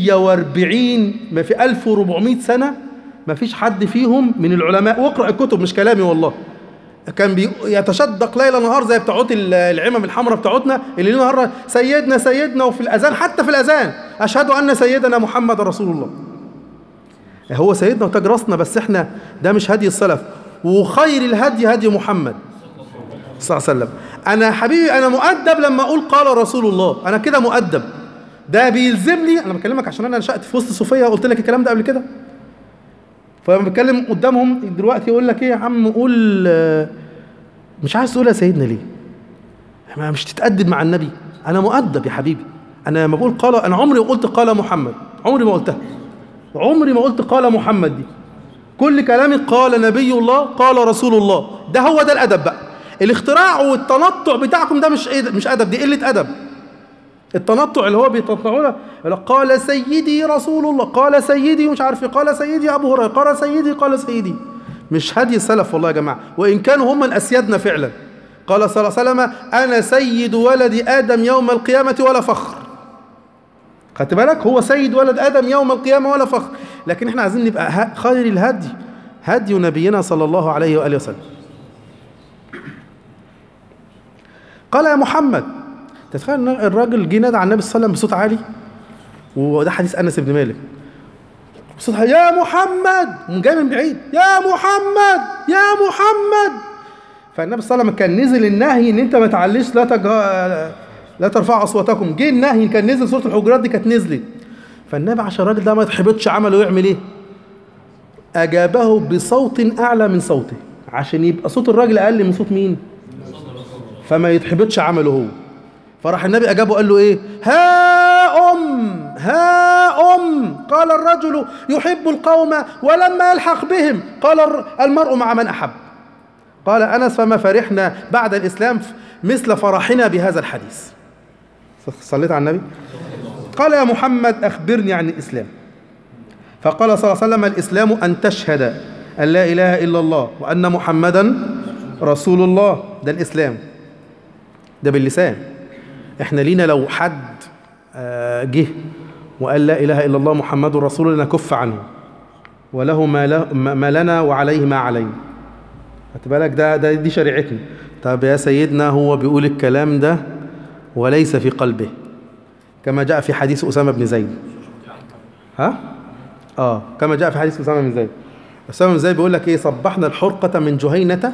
140 ما في 1400 سنة ما فيش حد فيهم من العلماء واقرأ الكتب مش كلامي والله كان بي يتشدق ليل نهار زي بتوعات العمم الحمراء بتوعتنا اللي ليل نهار سيدنا سيدنا وفي الأذان حتى في الأذان أشهد أن سيدنا محمد رسول الله هو سيدنا وتاج راسنا بس احنا ده مش هدي السلف وخير الهدي هدي محمد صلى الله عليه وسلم انا حبيبي انا مؤدب لما اقول قال رسول الله انا كده مؤدب ده بيلزمني انا بكلمك عشان انا نشأت في وسط صوفيا قلت لك الكلام ده قبل كده فلما بتكلم قدامهم دلوقتي يقول لك ايه يا عم قول آه، مش عايز تقول يا سيدنا ليه ما مش تتأدب مع النبي انا مؤدب يا حبيبي انا لما بقول قال انا عمري ما قلت قال محمد عمري ما قلتها عمري ما قلت قال محمد دي كل كلامي قال نبي الله قال رسول الله ده هو ده الادب بقى الاختراع والتنطع بتاعكم ده مش إيه مش ادب دي قله ادب التنطع اللي هو بيتنطعوا له قال سيدي رسول الله قال سيدي مش عارف إيه، قال سيدي ابو هريره قال سيدي قال سيدي مش هدي السلف والله يا جماعه وان كانوا هم من اسيادنا فعلا قال صلى الله عليه وسلم انا سيد ولد ادم يوم القيامه ولا فخر خدت بالك هو سيد ولد ادم يوم القيامه ولا فخر لكن احنا عايزين نبقى ه- خير الهدي هدي نبينا صلى الله عليه واله وسلم قال يا محمد تتخيل ان الراجل جه نادى على النبي صلى الله عليه وسلم بصوت عالي وده حديث انس بن مالك بصوت عالي يا محمد ومن جاي من بعيد يا محمد يا محمد فالنبي صلى الله عليه وسلم كان نزل النهي ان انت ما تعليش لا تج... لا ترفعوا اصواتكم جه النهي كان نزل سوره الحجرات دي كانت نزلت فالنبي عشان الراجل ده ما يتحبطش عمله يعمل ايه اجابه بصوت اعلى من صوته عشان يبقى صوت الراجل اقل من صوت مين فما يتحبطش عمله هو فراح النبي اجابه قال له ايه ها ام ها ام قال الرجل يحب القوم ولما يلحق بهم قال الر- المرء مع من احب قال انس فما فرحنا بعد الاسلام مثل فرحنا بهذا الحديث صليت على النبي قال يا محمد اخبرني عن الاسلام فقال صلى الله عليه وسلم الاسلام ان تشهد ان لا اله الا الله وان محمدا رسول الله ده الاسلام ده باللسان احنا لينا لو حد آه، جه وقال لا اله الا الله محمد رسول الله نكف عنه وله ما, له ما ما لنا وعليه ما علينا خدت بالك ده, ده دي شريعتنا طب يا سيدنا هو بيقول الكلام ده وليس في قلبه كما جاء في حديث اسامه بن زيد ها اه كما جاء في حديث اسامه بن زيد اسامه بن زيد بيقول لك ايه صبحنا الحرقه من جهينه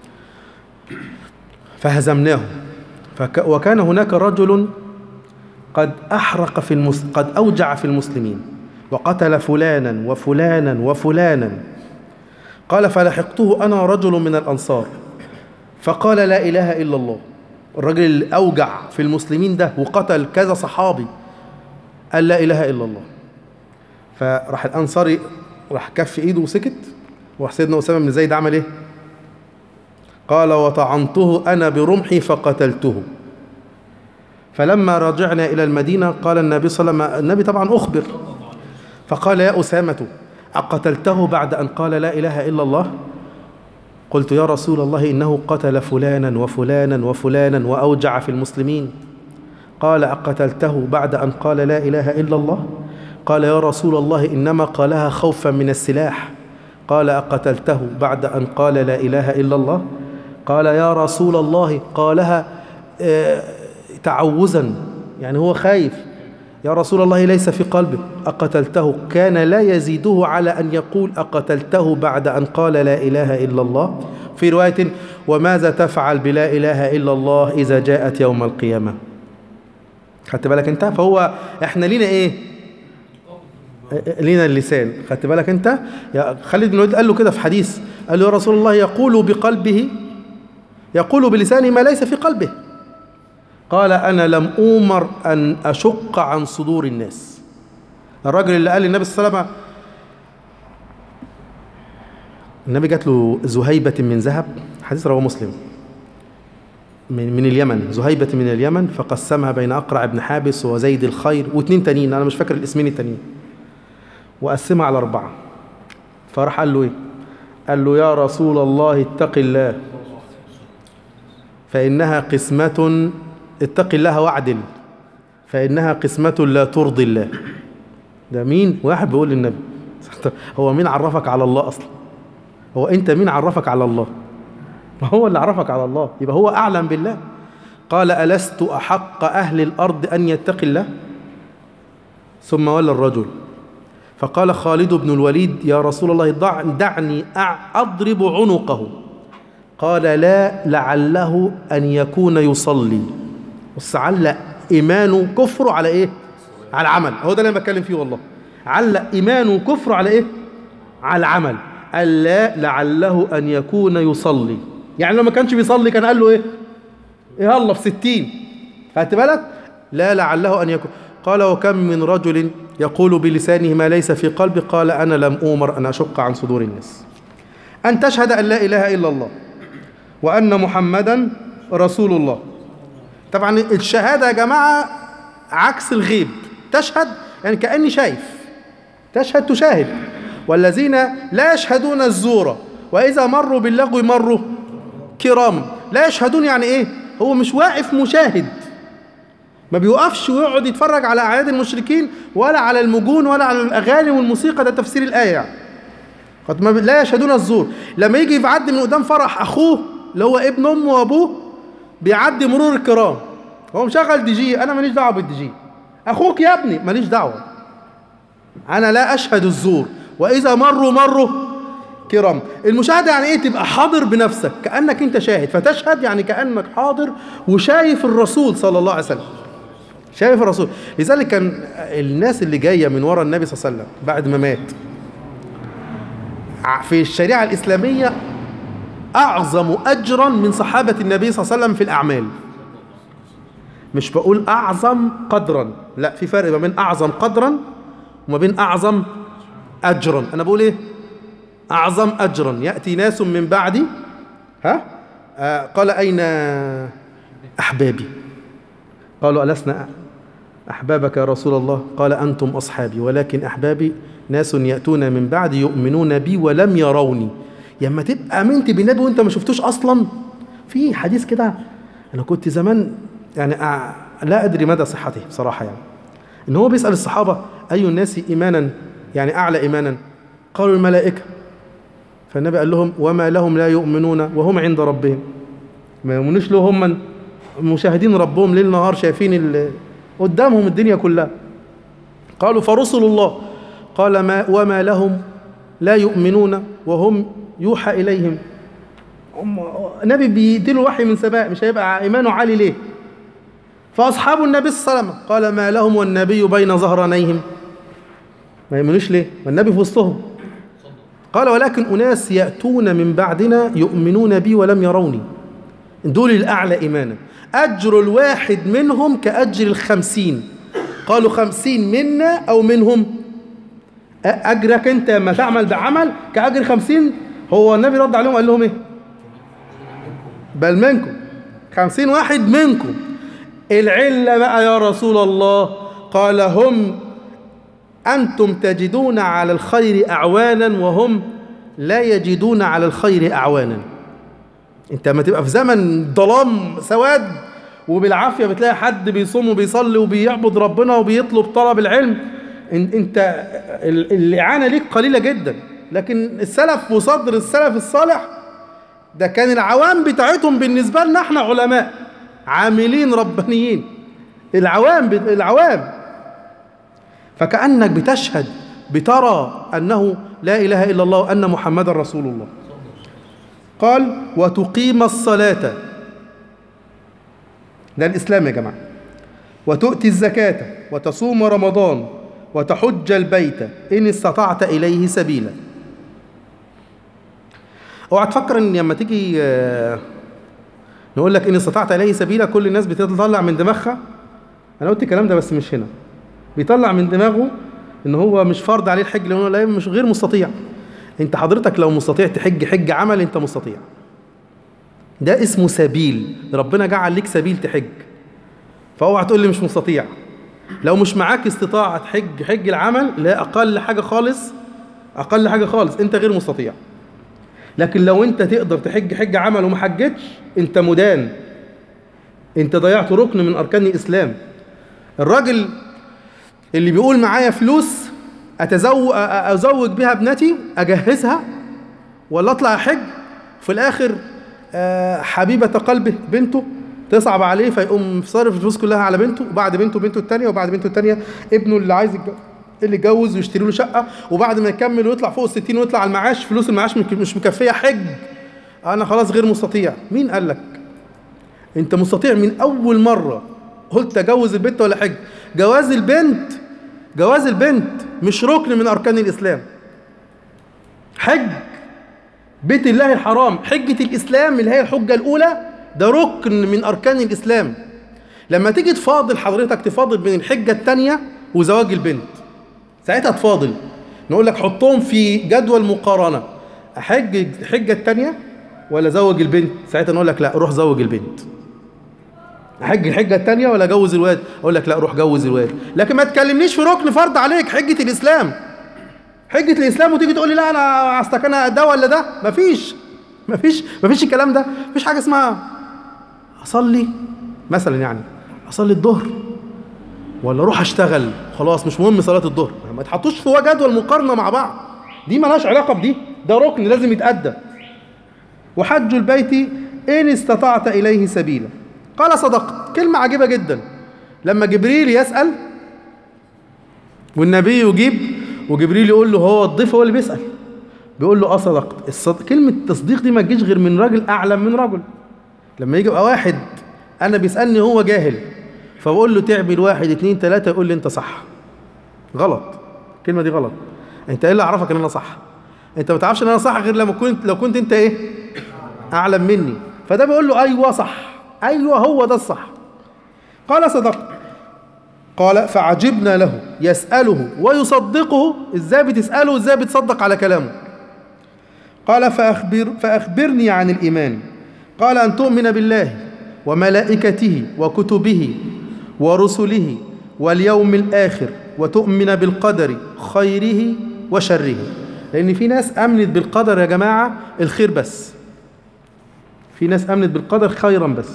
فهزمناه فك وكان هناك رجل قد أحرق في المس... قد أوجع في المسلمين وقتل فلانا وفلانا وفلانا قال فلحقته أنا رجل من الأنصار فقال لا إله إلا الله الراجل الأوجع في المسلمين ده وقتل كذا صحابي قال لا إله إلا الله فراح الأنصاري راح كف إيده وسكت وراح سيدنا أسامة بن زيد عمل إيه؟ قال وطعنته أنا برمحي فقتلته فلما رجعنا إلى المدينة قال النبي صلى الله عليه وسلم النبي طبعا أخبر فقال يا أسامة أقتلته بعد أن قال لا إله إلا الله قلت يا رسول الله إنه قتل فلانا وفلانا وفلانا وأوجع في المسلمين قال أقتلته بعد أن قال لا إله إلا الله قال يا رسول الله إنما قالها خوفا من السلاح قال أقتلته بعد أن قال لا إله إلا الله قال يا رسول الله قالها آه تعوزا يعني هو خايف يا رسول الله ليس في قلبه أقتلته كان لا يزيده على أن يقول أقتلته بعد أن قال لا إله إلا الله في رواية وماذا تفعل بلا إله إلا الله إذا جاءت يوم القيامة خدت بالك أنت فهو إحنا لينا إيه لينا اللسان خدت بالك أنت يا خالد بن الوليد قال له كده في حديث قال له يا رسول الله يقول بقلبه يقول بلسانه ما ليس في قلبه قال أنا لم أومر أن أشق عن صدور الناس الراجل اللي قال للنبي صلى الله عليه وسلم النبي جات له زهيبة من ذهب حديث رواه مسلم من, من اليمن زهيبة من اليمن فقسمها بين أقرع بن حابس وزيد الخير واثنين تانيين أنا مش فاكر الاسمين التانيين وقسمها على أربعة فراح قال له إيه؟ قال له يا رسول الله اتق الله فإنها قسمة اتق الله واعدل فإنها قسمة لا ترضي الله ده مين واحد بيقول للنبي هو مين عرفك على الله أصلا هو أنت مين عرفك على الله ما هو اللي عرفك على الله يبقى هو أعلم بالله قال ألست أحق أهل الأرض أن يتقي الله ثم ولى الرجل فقال خالد بن الوليد يا رسول الله دع دعني أضرب عنقه قال لا لعله أن يكون يصلي بص علق إيمانه كفره على إيه؟ على العمل هو ده اللي أنا بتكلم فيه والله علق إيمانه كفره على إيه؟ على العمل قال لا لعله أن يكون يصلي يعني لو ما كانش بيصلي كان قال له إيه؟ إيه الله في ستين خدت بالك؟ لا لعله أن يكون قال وكم من رجل يقول بلسانه ما ليس في قلبه قال أنا لم أؤمر أن أشق عن صدور الناس أن تشهد أن لا إله إلا الله وأن محمدا رسول الله طبعا الشهادة يا جماعة عكس الغيب تشهد يعني كأني شايف تشهد تشاهد والذين لا يشهدون الزور وإذا مروا باللغو مروا كرام لا يشهدون يعني إيه هو مش واقف مشاهد ما بيوقفش ويقعد يتفرج على أعياد المشركين ولا على المجون ولا على الأغاني والموسيقى ده تفسير الآية يعني قد ما لا يشهدون الزور لما يجي يعدي من قدام فرح أخوه اللي هو ابن أمه وأبوه بيعدي مرور الكرام هو مشغل دي جي أنا ماليش دعوة بالدي جي أخوك يا ابني ماليش دعوة أنا لا أشهد الزور وإذا مروا مروا كرام المشاهدة يعني إيه تبقى حاضر بنفسك كأنك أنت شاهد فتشهد يعني كأنك حاضر وشايف الرسول صلى الله عليه وسلم شايف الرسول لذلك كان الناس اللي جاية من ورا النبي صلى الله عليه وسلم بعد ما مات في الشريعة الإسلامية أعظم أجرا من صحابة النبي صلى الله عليه وسلم في الأعمال مش بقول أعظم قدرا لا في فرق ما بين أعظم قدرا وما بين أعظم أجرا أنا بقول إيه أعظم أجرا يأتي ناس من بعدي ها آه قال أين أحبابي قالوا ألسنا أحبابك يا رسول الله قال أنتم أصحابي ولكن أحبابي ناس يأتون من بعد يؤمنون بي ولم يروني لما يعني تبقى امنت بالنبي وانت ما شفتوش اصلا في حديث كده انا كنت زمان يعني لا ادري مدى صحته بصراحه يعني ان هو بيسال الصحابه اي الناس ايمانا يعني اعلى ايمانا قالوا الملائكه فالنبي قال لهم وما لهم لا يؤمنون وهم عند ربهم ما يؤمنوش له هم مشاهدين ربهم ليل نهار شايفين قدامهم الدنيا كلها قالوا فرسل الله قال ما وما لهم لا يؤمنون وهم يوحى إليهم نبي بيديله وحي من سماء مش هيبقى إيمانه عالي ليه فأصحاب النبي صلى الله عليه وسلم قال ما لهم والنبي بين ظهرانيهم ما يؤمنوش ليه ما النبي في وسطهم قال ولكن أناس يأتون من بعدنا يؤمنون بي ولم يروني دول الأعلى إيمانا أجر الواحد منهم كأجر الخمسين قالوا خمسين منا أو منهم أجرك أنت لما تعمل بعمل كأجر خمسين هو النبي رد عليهم قال لهم إيه بل منكم خمسين واحد منكم العلة بقى يا رسول الله قال هم أنتم تجدون على الخير أعوانا وهم لا يجدون على الخير أعوانا انت لما تبقى في زمن ظلام سواد وبالعافية بتلاقي حد بيصوم وبيصلي وبيعبد ربنا وبيطلب طلب العلم انت الإعانة ليك قليلة جدا لكن السلف وصدر السلف الصالح ده كان العوام بتاعتهم بالنسبة لنا احنا علماء عاملين ربانيين العوام العوام فكأنك بتشهد بترى أنه لا إله إلا الله وأن محمد رسول الله قال وتقيم الصلاة ده الإسلام يا جماعة وتؤتي الزكاة وتصوم رمضان وتحج البيت إن استطعت إليه سبيلا اوعى تفكر ان لما تيجي نقول لك ان استطعت اليه سبيلا كل الناس بتطلع من دماغها انا قلت الكلام ده بس مش هنا بيطلع من دماغه ان هو مش فرض عليه الحج لانه لا مش غير مستطيع انت حضرتك لو مستطيع تحج حج عمل انت مستطيع ده اسمه سبيل ربنا جعل ليك سبيل تحج فاوعى تقول لي مش مستطيع لو مش معاك استطاعة تحج حج العمل لا اقل حاجة خالص اقل حاجة خالص انت غير مستطيع لكن لو انت تقدر تحج حج عمل وما حجتش انت مدان انت ضيعت ركن من اركان الاسلام الراجل اللي بيقول معايا فلوس أتزوج أزوج بها ابنتي أجهزها ولا أطلع حج في الآخر حبيبة قلبه بنته تصعب عليه فيقوم صارف الفلوس كلها على بنته وبعد بنته بنته الثانية وبعد بنته الثانية ابنه اللي عايز اللي يتجوز ويشتري له شقة وبعد ما يكمل ويطلع فوق الستين ويطلع على المعاش فلوس المعاش مش مكفية حج أنا خلاص غير مستطيع مين قال لك أنت مستطيع من أول مرة قلت أجوز البنت ولا حج جواز البنت جواز البنت مش ركن من أركان الإسلام حج بيت الله الحرام حجة الإسلام اللي هي الحجة الأولى ده ركن من أركان الإسلام لما تيجي تفاضل حضرتك تفاضل بين الحجة الثانية وزواج البنت ساعتها تفاضل نقول لك حطهم في جدول مقارنة أحج الحجة الثانية ولا زوج البنت ساعتها نقول لك لا روح زوج البنت احج الحجه الثانيه ولا جوز الواد اقول لك لا روح جوز الواد لكن ما تكلمنيش في ركن فرض عليك حجه الاسلام حجه الاسلام وتيجي تقول لي لا انا اصلك انا ده ولا ده مفيش مفيش مفيش الكلام ده مفيش حاجه اسمها اصلي مثلا يعني اصلي الظهر ولا اروح اشتغل خلاص مش مهم صلاه الظهر ما تحطوش في جدول مقارنه مع بعض دي مالهاش علاقه بدي ده ركن لازم يتادى وحج البيت ان استطعت اليه سبيلا قال صدقت كلمة عجيبة جدا لما جبريل يسأل والنبي يجيب وجبريل يقول له هو الضيف هو اللي بيسأل بيقول له اه صدقت الصد... كلمة التصديق دي ما تجيش غير من راجل أعلم من رجل لما يجي يبقى واحد أنا بيسألني هو جاهل فبقول له تعمل واحد اتنين تلاتة يقول لي أنت صح غلط الكلمة دي غلط أنت إيه اللي أعرفك إن أنا صح أنت ما تعرفش إن أنا صح غير لما كنت لو كنت أنت إيه أعلم مني فده بيقول له أيوه صح أيوة هو ده الصح قال صدقت قال فعجبنا له يسأله ويصدقه ازاي بتسأله ازاي بتصدق على كلامه قال فأخبر فأخبرني عن الإيمان قال أن تؤمن بالله وملائكته وكتبه ورسله واليوم الآخر وتؤمن بالقدر خيره وشره لأن في ناس أمنت بالقدر يا جماعة الخير بس في ناس أمنت بالقدر خيرا بس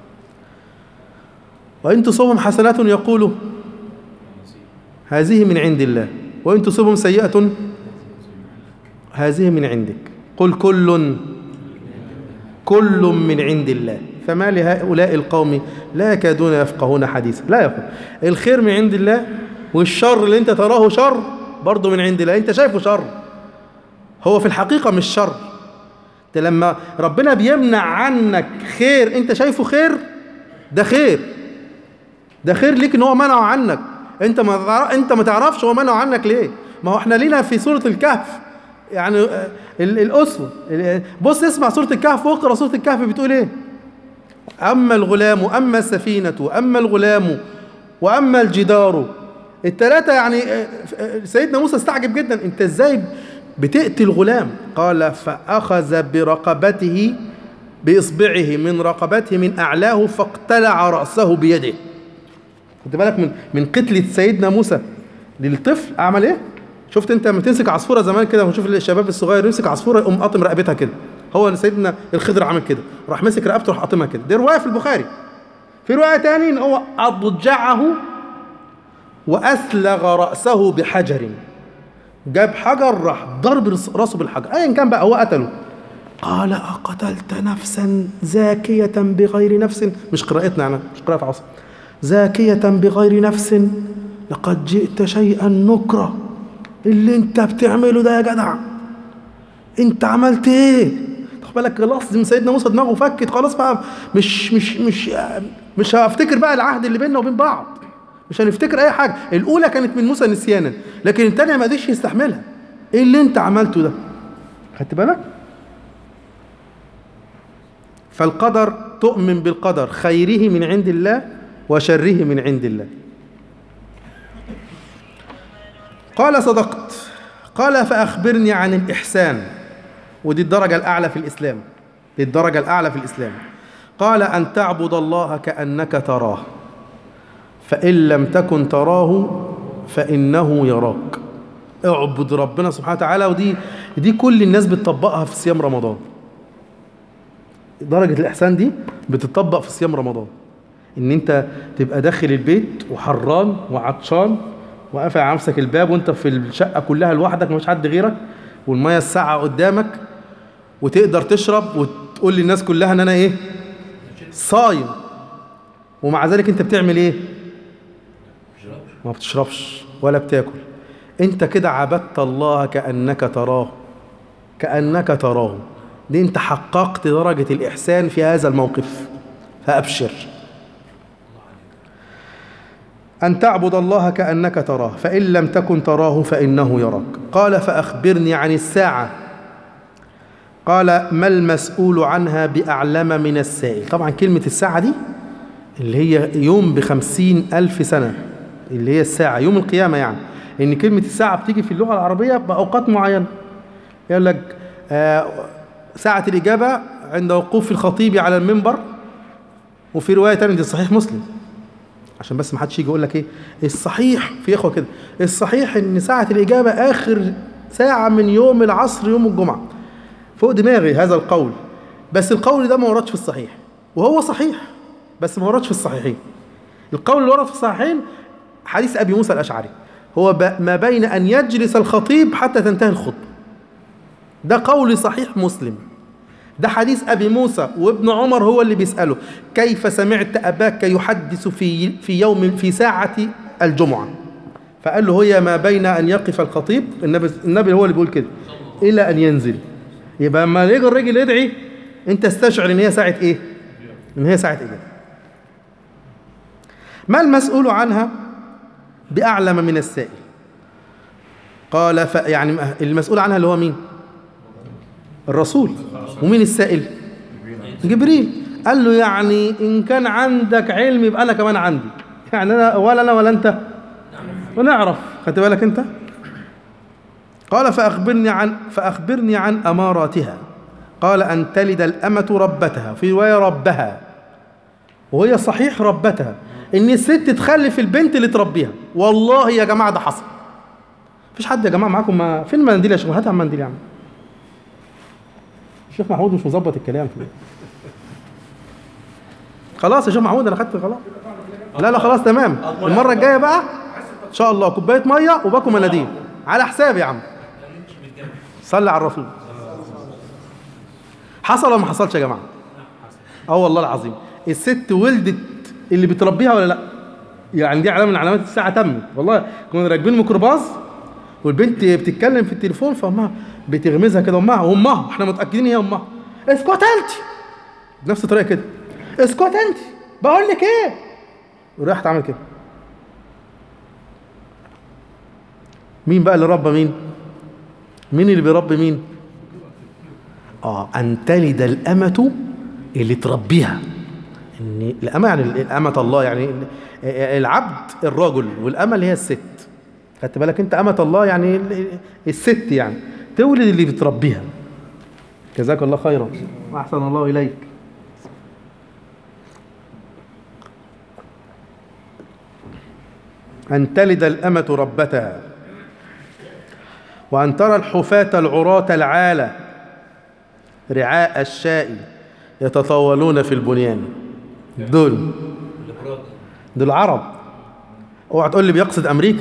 وإن تصبهم حسنات يقولوا هذه من عند الله وإن تصبهم سيئة هذه من عندك قل كل كل من عند الله فما لهؤلاء القوم لا يكادون يفقهون حديثا لا يفقه الخير من عند الله والشر اللي انت تراه شر برضه من عند الله انت شايفه شر هو في الحقيقة مش شر انت لما ربنا بيمنع عنك خير انت شايفه خير ده خير ده خير ليك ان هو منعه عنك انت ما انت ما تعرفش هو منعه عنك ليه ما هو احنا لينا في سورة الكهف يعني آه، ال- الاسوه ال- بص اسمع سوره الكهف واقرا سوره الكهف بتقول ايه اما الغلام اما السفينه اما الغلام واما الجدار الثلاثه يعني آه، آه، سيدنا موسى استعجب جدا انت ازاي بتقتل غلام قال فاخذ برقبته باصبعه من رقبته من اعلاه فاقتلع راسه بيده خد بالك من من قتله سيدنا موسى للطفل عمل ايه شفت انت لما تمسك عصفوره زمان كده ونشوف الشباب الصغير يمسك عصفوره يقوم قاطم رقبتها كده هو سيدنا الخضر عمل كده راح مسك رقبته راح قاطمها كده دي روايه في البخاري في روايه تاني ان هو اضجعه واسلغ راسه بحجر جاب حجر راح ضرب رس- راسه بالحجر ايا كان بقى هو قتله قال أقتلت نفسا زاكية بغير نفس مش قراءتنا أنا مش قراءة عاصم زاكية بغير نفس لقد جئت شيئا نكرا اللي انت بتعمله ده يا جدع انت عملت ايه خد بالك خلاص من سيدنا موسى دماغه فكت خلاص بقى مش مش مش مش هفتكر بقى العهد اللي بيننا وبين بعض مش هنفتكر اي حاجه الاولى كانت من موسى نسيانا لكن الثانيه ما قدرش يستحملها ايه اللي انت عملته ده خدت بالك فالقدر تؤمن بالقدر خيره من عند الله وشره من عند الله قال صدقت قال فأخبرني عن الإحسان ودي الدرجة الأعلى في الإسلام دي الدرجة الأعلى في الإسلام قال أن تعبد الله كأنك تراه فإن لم تكن تراه فإنه يراك اعبد ربنا سبحانه وتعالى ودي دي كل الناس بتطبقها في صيام رمضان درجة الإحسان دي بتطبق في صيام رمضان إن أنت تبقى داخل البيت وحران وعطشان وقافل على نفسك الباب وأنت في الشقة كلها لوحدك مفيش حد غيرك والمية الساقعة قدامك وتقدر تشرب وتقول للناس كلها إن أنا إيه؟ صايم ومع ذلك أنت بتعمل إيه؟ ما بتشربش ولا بتاكل أنت كده عبدت الله كأنك تراه كأنك تراه دي انت حققت درجة الإحسان في هذا الموقف فأبشر أن تعبد الله كأنك تراه فإن لم تكن تراه فإنه يراك قال فأخبرني عن الساعة قال ما المسؤول عنها بأعلم من السائل طبعا كلمة الساعة دي اللي هي يوم بخمسين ألف سنة اللي هي الساعة يوم القيامة يعني إن كلمة الساعة بتيجي في اللغة العربية بأوقات معينة يقول لك آه ساعة الإجابة عند وقوف الخطيب على المنبر وفي رواية تانية دي صحيح مسلم عشان بس ما حدش يجي يقول لك ايه الصحيح في اخوه كده الصحيح ان ساعة الإجابة آخر ساعة من يوم العصر يوم الجمعة فوق دماغي هذا القول بس القول ده ما وردش في الصحيح وهو صحيح بس ما وردش في الصحيحين القول اللي ورد في الصحيحين حديث أبي موسى الأشعري هو ب- ما بين أن يجلس الخطيب حتى تنتهي الخطبة ده قول صحيح مسلم ده حديث أبي موسى وابن عمر هو اللي بيسأله كيف سمعت أباك يحدث في في يوم في ساعة الجمعة فقال له هي ما بين أن يقف الخطيب النبي النبي هو اللي بيقول كده إلى أن ينزل يبقى لما يجي الراجل يدعي أنت استشعر إن هي ساعة إيه؟ إن هي ساعة إجابة ما المسؤول عنها بأعلم من السائل قال ف يعني المسؤول عنها اللي هو مين؟ الرسول ومين السائل جبريل قال له يعني ان كان عندك علم يبقى انا كمان عندي يعني انا ولا انا ولا انت ونعرف خدت بالك انت قال فاخبرني عن فاخبرني عن اماراتها قال ان تلد الامه ربتها في روايه ربها وهي صحيح ربتها ان الست تخلف البنت اللي تربيها والله يا جماعه ده حصل مفيش حد يا جماعه معاكم ما فين المنديل يا شيخ هات المنديل يا عم الشيخ محمود مش مظبط الكلام كده خلاص يا شيخ محمود انا خدت خلاص لا لا خلاص تمام المره الجايه بقى ان شاء الله كوبايه ميه وباكو مناديل على حسابي يا عم صلي على الرسول حصل ولا ما حصلش يا جماعه اه والله العظيم الست ولدت اللي بتربيها ولا لا يعني دي علامه من علامات الساعه تمت والله كنا راكبين ميكروباص والبنت بتتكلم في التليفون فامها بتغمزها كده امها وامها احنا متاكدين هي امها اسكت انت بنفس الطريقه كده اسكت انت بقول لك ايه وراحت عمل كده مين بقى اللي ربى مين مين اللي بيربي مين اه ان تلد الامه اللي تربيها ان الامه يعني الامه الله يعني العبد الرجل والامه اللي هي الست خدت بالك انت امه الله يعني الست يعني تولد اللي بتربيها جزاك الله خيرا واحسن الله اليك أن تلد الأمة ربتها وأن ترى الحفاة العراة العالة رعاء الشاء يتطاولون في البنيان دول دول عرب اوعى تقول لي بيقصد امريكا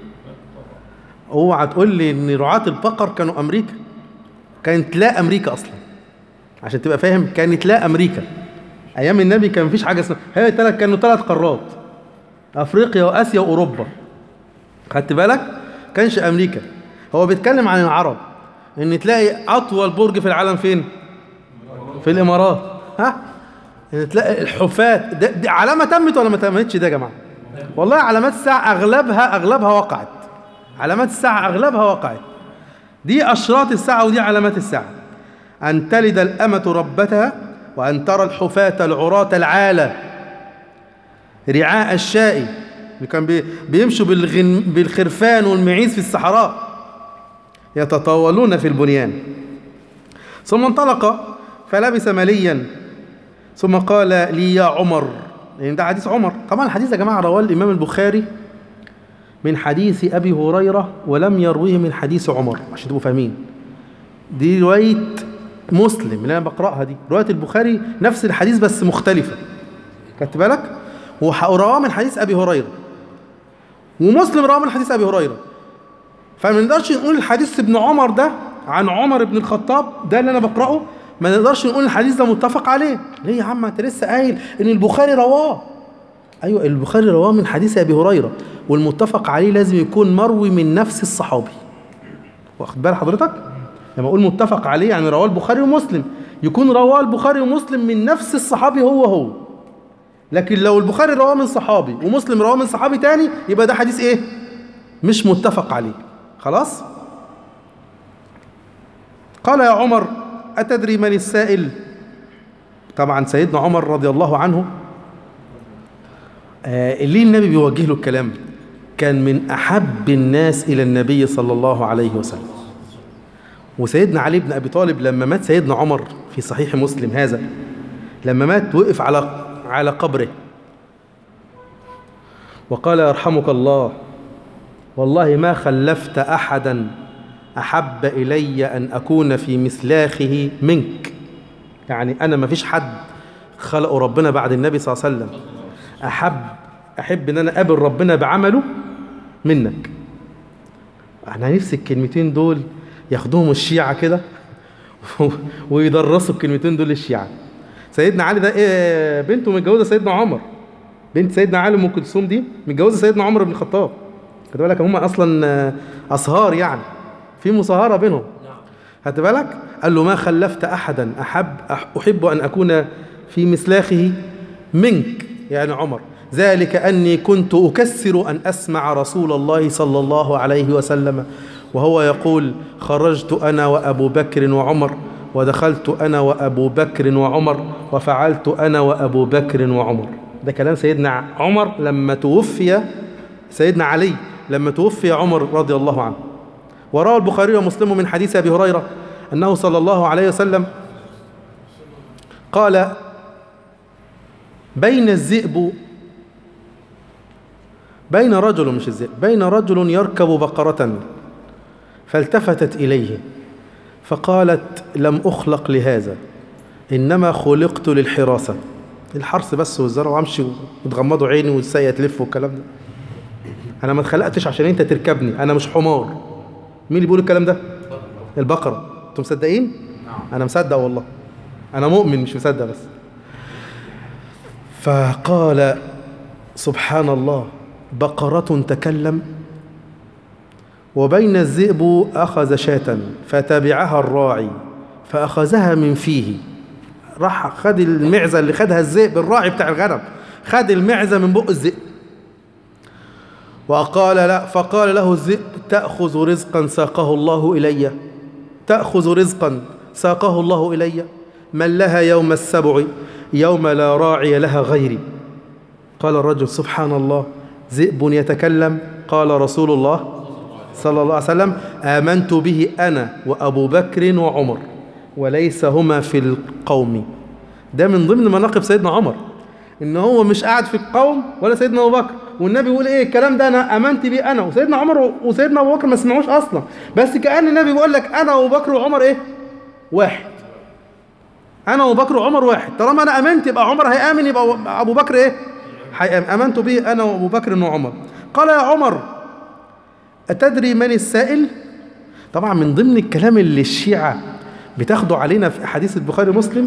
اوعى تقول لي ان رعاة البقر كانوا امريكا كانت لا امريكا اصلا عشان تبقى فاهم كانت لا امريكا ايام النبي كان مفيش حاجه اسمها هي ثلاث كانوا ثلاث قارات افريقيا واسيا واوروبا خدت بالك كانش امريكا هو بيتكلم عن العرب ان تلاقي اطول برج في العالم فين في الامارات ها ان تلاقي الحفاة ده دي علامه تمت ولا ما تمتش ده يا جماعه والله علامات الساعه اغلبها اغلبها وقعت علامات الساعه اغلبها وقعت دي اشراط الساعه ودي علامات الساعه ان تلد الامه ربتها وان ترى الحفاة العراة العالة رعاء الشاء اللي كان بي بيمشوا بالغن بالخرفان والمعيز في الصحراء يتطاولون في البنيان ثم انطلق فلبس مليا ثم قال لي يا عمر لان ده حديث عمر طبعا الحديث يا جماعه رواه الامام البخاري من حديث ابي هريره ولم يرويه من حديث عمر عشان تبقوا فاهمين دي روايه مسلم اللي انا بقراها دي روايه البخاري نفس الحديث بس مختلفه خدت بالك ورواه من حديث ابي هريره ومسلم رواه من حديث ابي هريره فما نقدرش نقول الحديث ابن عمر ده عن عمر بن الخطاب ده اللي انا بقراه ما نقدرش نقول الحديث ده متفق عليه ليه يا عم انت لسه قايل ان البخاري رواه ايوه البخاري رواه من حديث ابي هريره والمتفق عليه لازم يكون مروي من نفس الصحابي واخد بال حضرتك لما اقول متفق عليه يعني رواه البخاري ومسلم يكون رواه البخاري ومسلم من نفس الصحابي هو هو لكن لو البخاري رواه من صحابي ومسلم رواه من صحابي تاني يبقى ده حديث ايه مش متفق عليه خلاص قال يا عمر أتدري من السائل طبعا سيدنا عمر رضي الله عنه آه ليه النبي بيوجه له الكلام كان من أحب الناس إلى النبي صلى الله عليه وسلم وسيدنا علي بن أبي طالب لما مات سيدنا عمر في صحيح مسلم هذا لما مات وقف على على قبره وقال يرحمك الله والله ما خلفت أحدا أحب إلي أن أكون في مسلاخه منك يعني أنا ما فيش حد خلقه ربنا بعد النبي صلى الله عليه وسلم أحب أحب إن أنا أقابل ربنا بعمله منك أنا نفسي الكلمتين دول ياخدوهم الشيعة كده ويدرسوا الكلمتين دول للشيعة سيدنا علي ده إيه بنته متجوزة سيدنا عمر بنت سيدنا علي أم كلثوم دي متجوزة سيدنا عمر بن الخطاب خد بالك هم أصلا أصهار يعني في مصاهرة بينهم خدت بالك قال له ما خلفت أحدا أحب أحب أن أكون في مسلاخه منك يعني عمر ذلك أني كنت أكسر أن أسمع رسول الله صلى الله عليه وسلم وهو يقول خرجت أنا وأبو بكر وعمر ودخلت أنا وأبو بكر وعمر وفعلت أنا وأبو بكر وعمر ده كلام سيدنا عمر لما توفي سيدنا علي لما توفي عمر رضي الله عنه وروى البخاري ومسلم من حديث أبي هريرة أنه صلى الله عليه وسلم قال بين الذئب بين رجل مش الذئب بين رجل يركب بقرة فالتفتت إليه فقالت لم أخلق لهذا إنما خلقت للحراسة الحرس بس والزرع وامشي وتغمضوا عيني والساقية تلف والكلام ده أنا ما اتخلقتش عشان أنت تركبني أنا مش حمار مين اللي بيقول الكلام ده البقرة انتم مصدقين انا مصدق والله انا مؤمن مش مصدق بس فقال سبحان الله بقرة تكلم وبين الذئب أخذ شاة فتبعها الراعي فأخذها من فيه راح خد المعزة اللي خدها الذئب الراعي بتاع الغنم خد المعزة من بق الذئب وقال لا فقال له الذئب تأخذ رزقا ساقه الله إلي تأخذ رزقا ساقه الله إلي من لها يوم السبع يوم لا راعي لها غيري قال الرجل سبحان الله ذئب يتكلم قال رسول الله صلى الله عليه وسلم آمنت به أنا وأبو بكر وعمر وليس هما في القوم ده من ضمن مناقب سيدنا عمر ان هو مش قاعد في القوم ولا سيدنا ابو بكر والنبي يقول ايه الكلام ده انا امنت بيه انا وسيدنا عمر وسيدنا ابو بكر ما سمعوش اصلا بس كان النبي بيقول لك انا وابو بكر وعمر ايه واحد انا وابو بكر وعمر واحد طالما انا امنت يبقى عمر هيامن يبقى ابو بكر ايه هيامن امنت به انا وابو بكر وعمر قال يا عمر اتدري من السائل طبعا من ضمن الكلام اللي الشيعه بتاخده علينا في احاديث البخاري ومسلم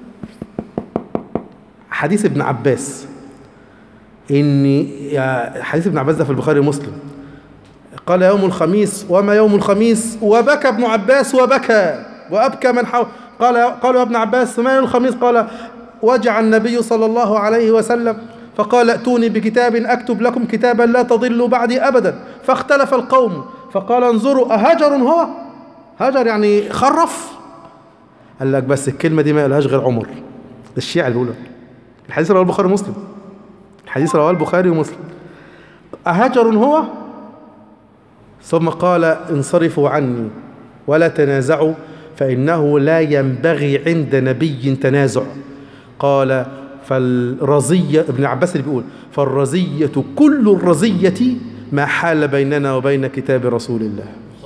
حديث ابن عباس ان حديث ابن عباس ده في البخاري ومسلم قال يوم الخميس وما يوم الخميس وبكى ابن عباس وبكى وابكى من حول قال قالوا يا ابن عباس ما يوم الخميس قال وجع النبي صلى الله عليه وسلم فقال ائتوني بكتاب اكتب لكم كتابا لا تضلوا بعدي ابدا فاختلف القوم فقال انظروا اهجر هو هجر يعني خرف قال لك بس الكلمه دي ما قالهاش غير عمر ده الشيعة اللي بيقولها الحديث رواه البخاري ومسلم الحديث رواه البخاري ومسلم أهجر هو ثم قال انصرفوا عني ولا تنازعوا فإنه لا ينبغي عند نبي تنازع قال فالرزية ابن عباس اللي بيقول فالرزية كل الرزية ما حال بيننا وبين كتاب رسول الله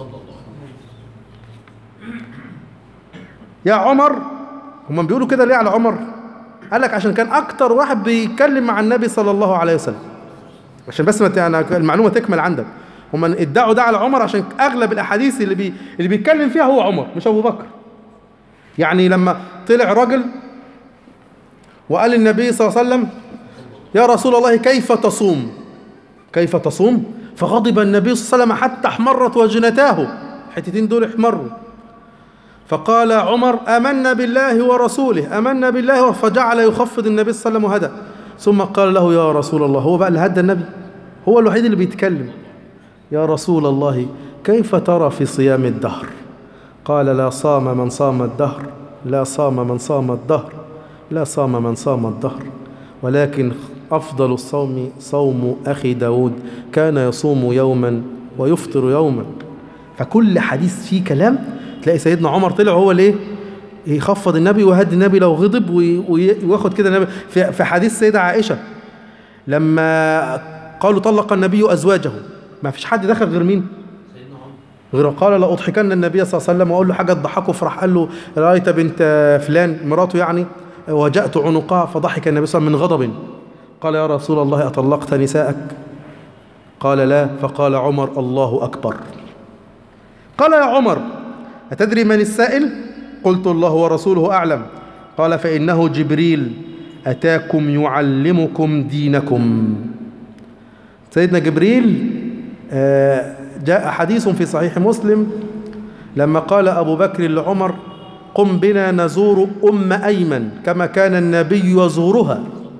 يا عمر هم بيقولوا كده ليه على عمر قال لك عشان كان اكتر واحد بيتكلم مع النبي صلى الله عليه وسلم عشان بس ما يعني المعلومه تكمل عندك هم ادعوا ده على عمر عشان اغلب الاحاديث اللي بي اللي بيتكلم فيها هو عمر مش ابو بكر يعني لما طلع راجل وقال للنبي صلى الله عليه وسلم يا رسول الله كيف تصوم كيف تصوم فغضب النبي صلى الله عليه وسلم حتى احمرت وجنتاه الحتتين دول احمروا فقال عمر آمنا بالله ورسوله آمنا بالله فجعل يخفض النبي صلى الله عليه وسلم هدى ثم قال له يا رسول الله هو بقى اللي هدى النبي هو الوحيد اللي بيتكلم يا رسول الله كيف ترى في صيام الدهر قال لا صام من صام الدهر لا صام من صام الدهر لا صام من صام الدهر ولكن أفضل الصوم صوم أخي داود كان يصوم يوما ويفطر يوما فكل حديث فيه كلام تلاقي سيدنا عمر طلع هو ليه يخفض النبي ويهدي النبي لو غضب وياخد كده النبي في حديث سيدة عائشة لما قالوا طلق النبي أزواجه ما فيش حد دخل غير مين غير قال لأضحكن النبي صلى الله عليه وسلم وأقول له حاجة تضحكه فراح قال له رأيت بنت فلان مراته يعني وجأت عنقها فضحك النبي صلى الله عليه وسلم من غضب قال يا رسول الله أطلقت نساءك قال لا فقال عمر الله أكبر قال يا عمر أتدري من السائل قلت الله ورسوله أعلم قال فإنه جبريل أتاكم يعلمكم دينكم سيدنا جبريل جاء حديث في صحيح مسلم لما قال أبو بكر لعمر قم بنا نزور أم أيمن كما كان النبي يزورها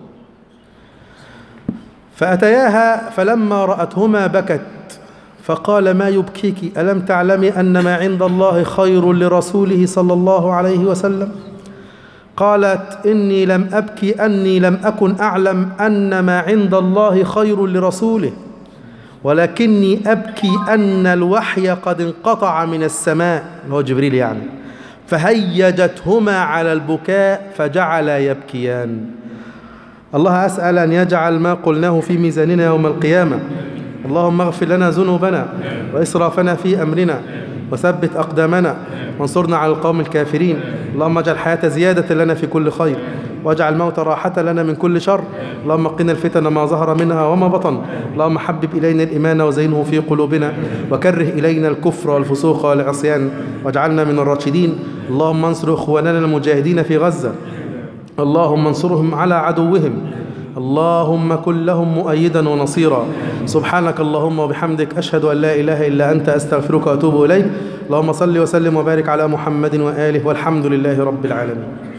فأتياها فلما رأتهما بكت فقال ما يبكيك ألم تعلمي أن ما عند الله خير لرسوله صلى الله عليه وسلم قالت إني لم أبكي أني لم أكن أعلم أن ما عند الله خير لرسوله ولكني أبكي أن الوحي قد انقطع من السماء هو جبريل يعني فهيجتهما على البكاء فجعلا يبكيان الله أسأل أن يجعل ما قلناه في ميزاننا يوم القيامة اللهم اغفر لنا ذنوبنا وإسرافنا في أمرنا وثبت أقدامنا وانصرنا على القوم الكافرين اللهم اجعل الحياة زيادة لنا في كل خير واجعل الموت راحة لنا من كل شر اللهم قنا الفتن ما ظهر منها وما بطن اللهم حبب إلينا الإيمان وزينه في قلوبنا وكره إلينا الكفر والفسوق والعصيان واجعلنا من الراشدين اللهم انصر إخواننا المجاهدين في غزة اللهم انصرهم على عدوهم اللهم كن لهم مؤيدا ونصيرا سبحانك اللهم وبحمدك أشهد أن لا إله إلا أنت أستغفرك وأتوب إليك اللهم صل وسلم وبارك على محمد وآله والحمد لله رب العالمين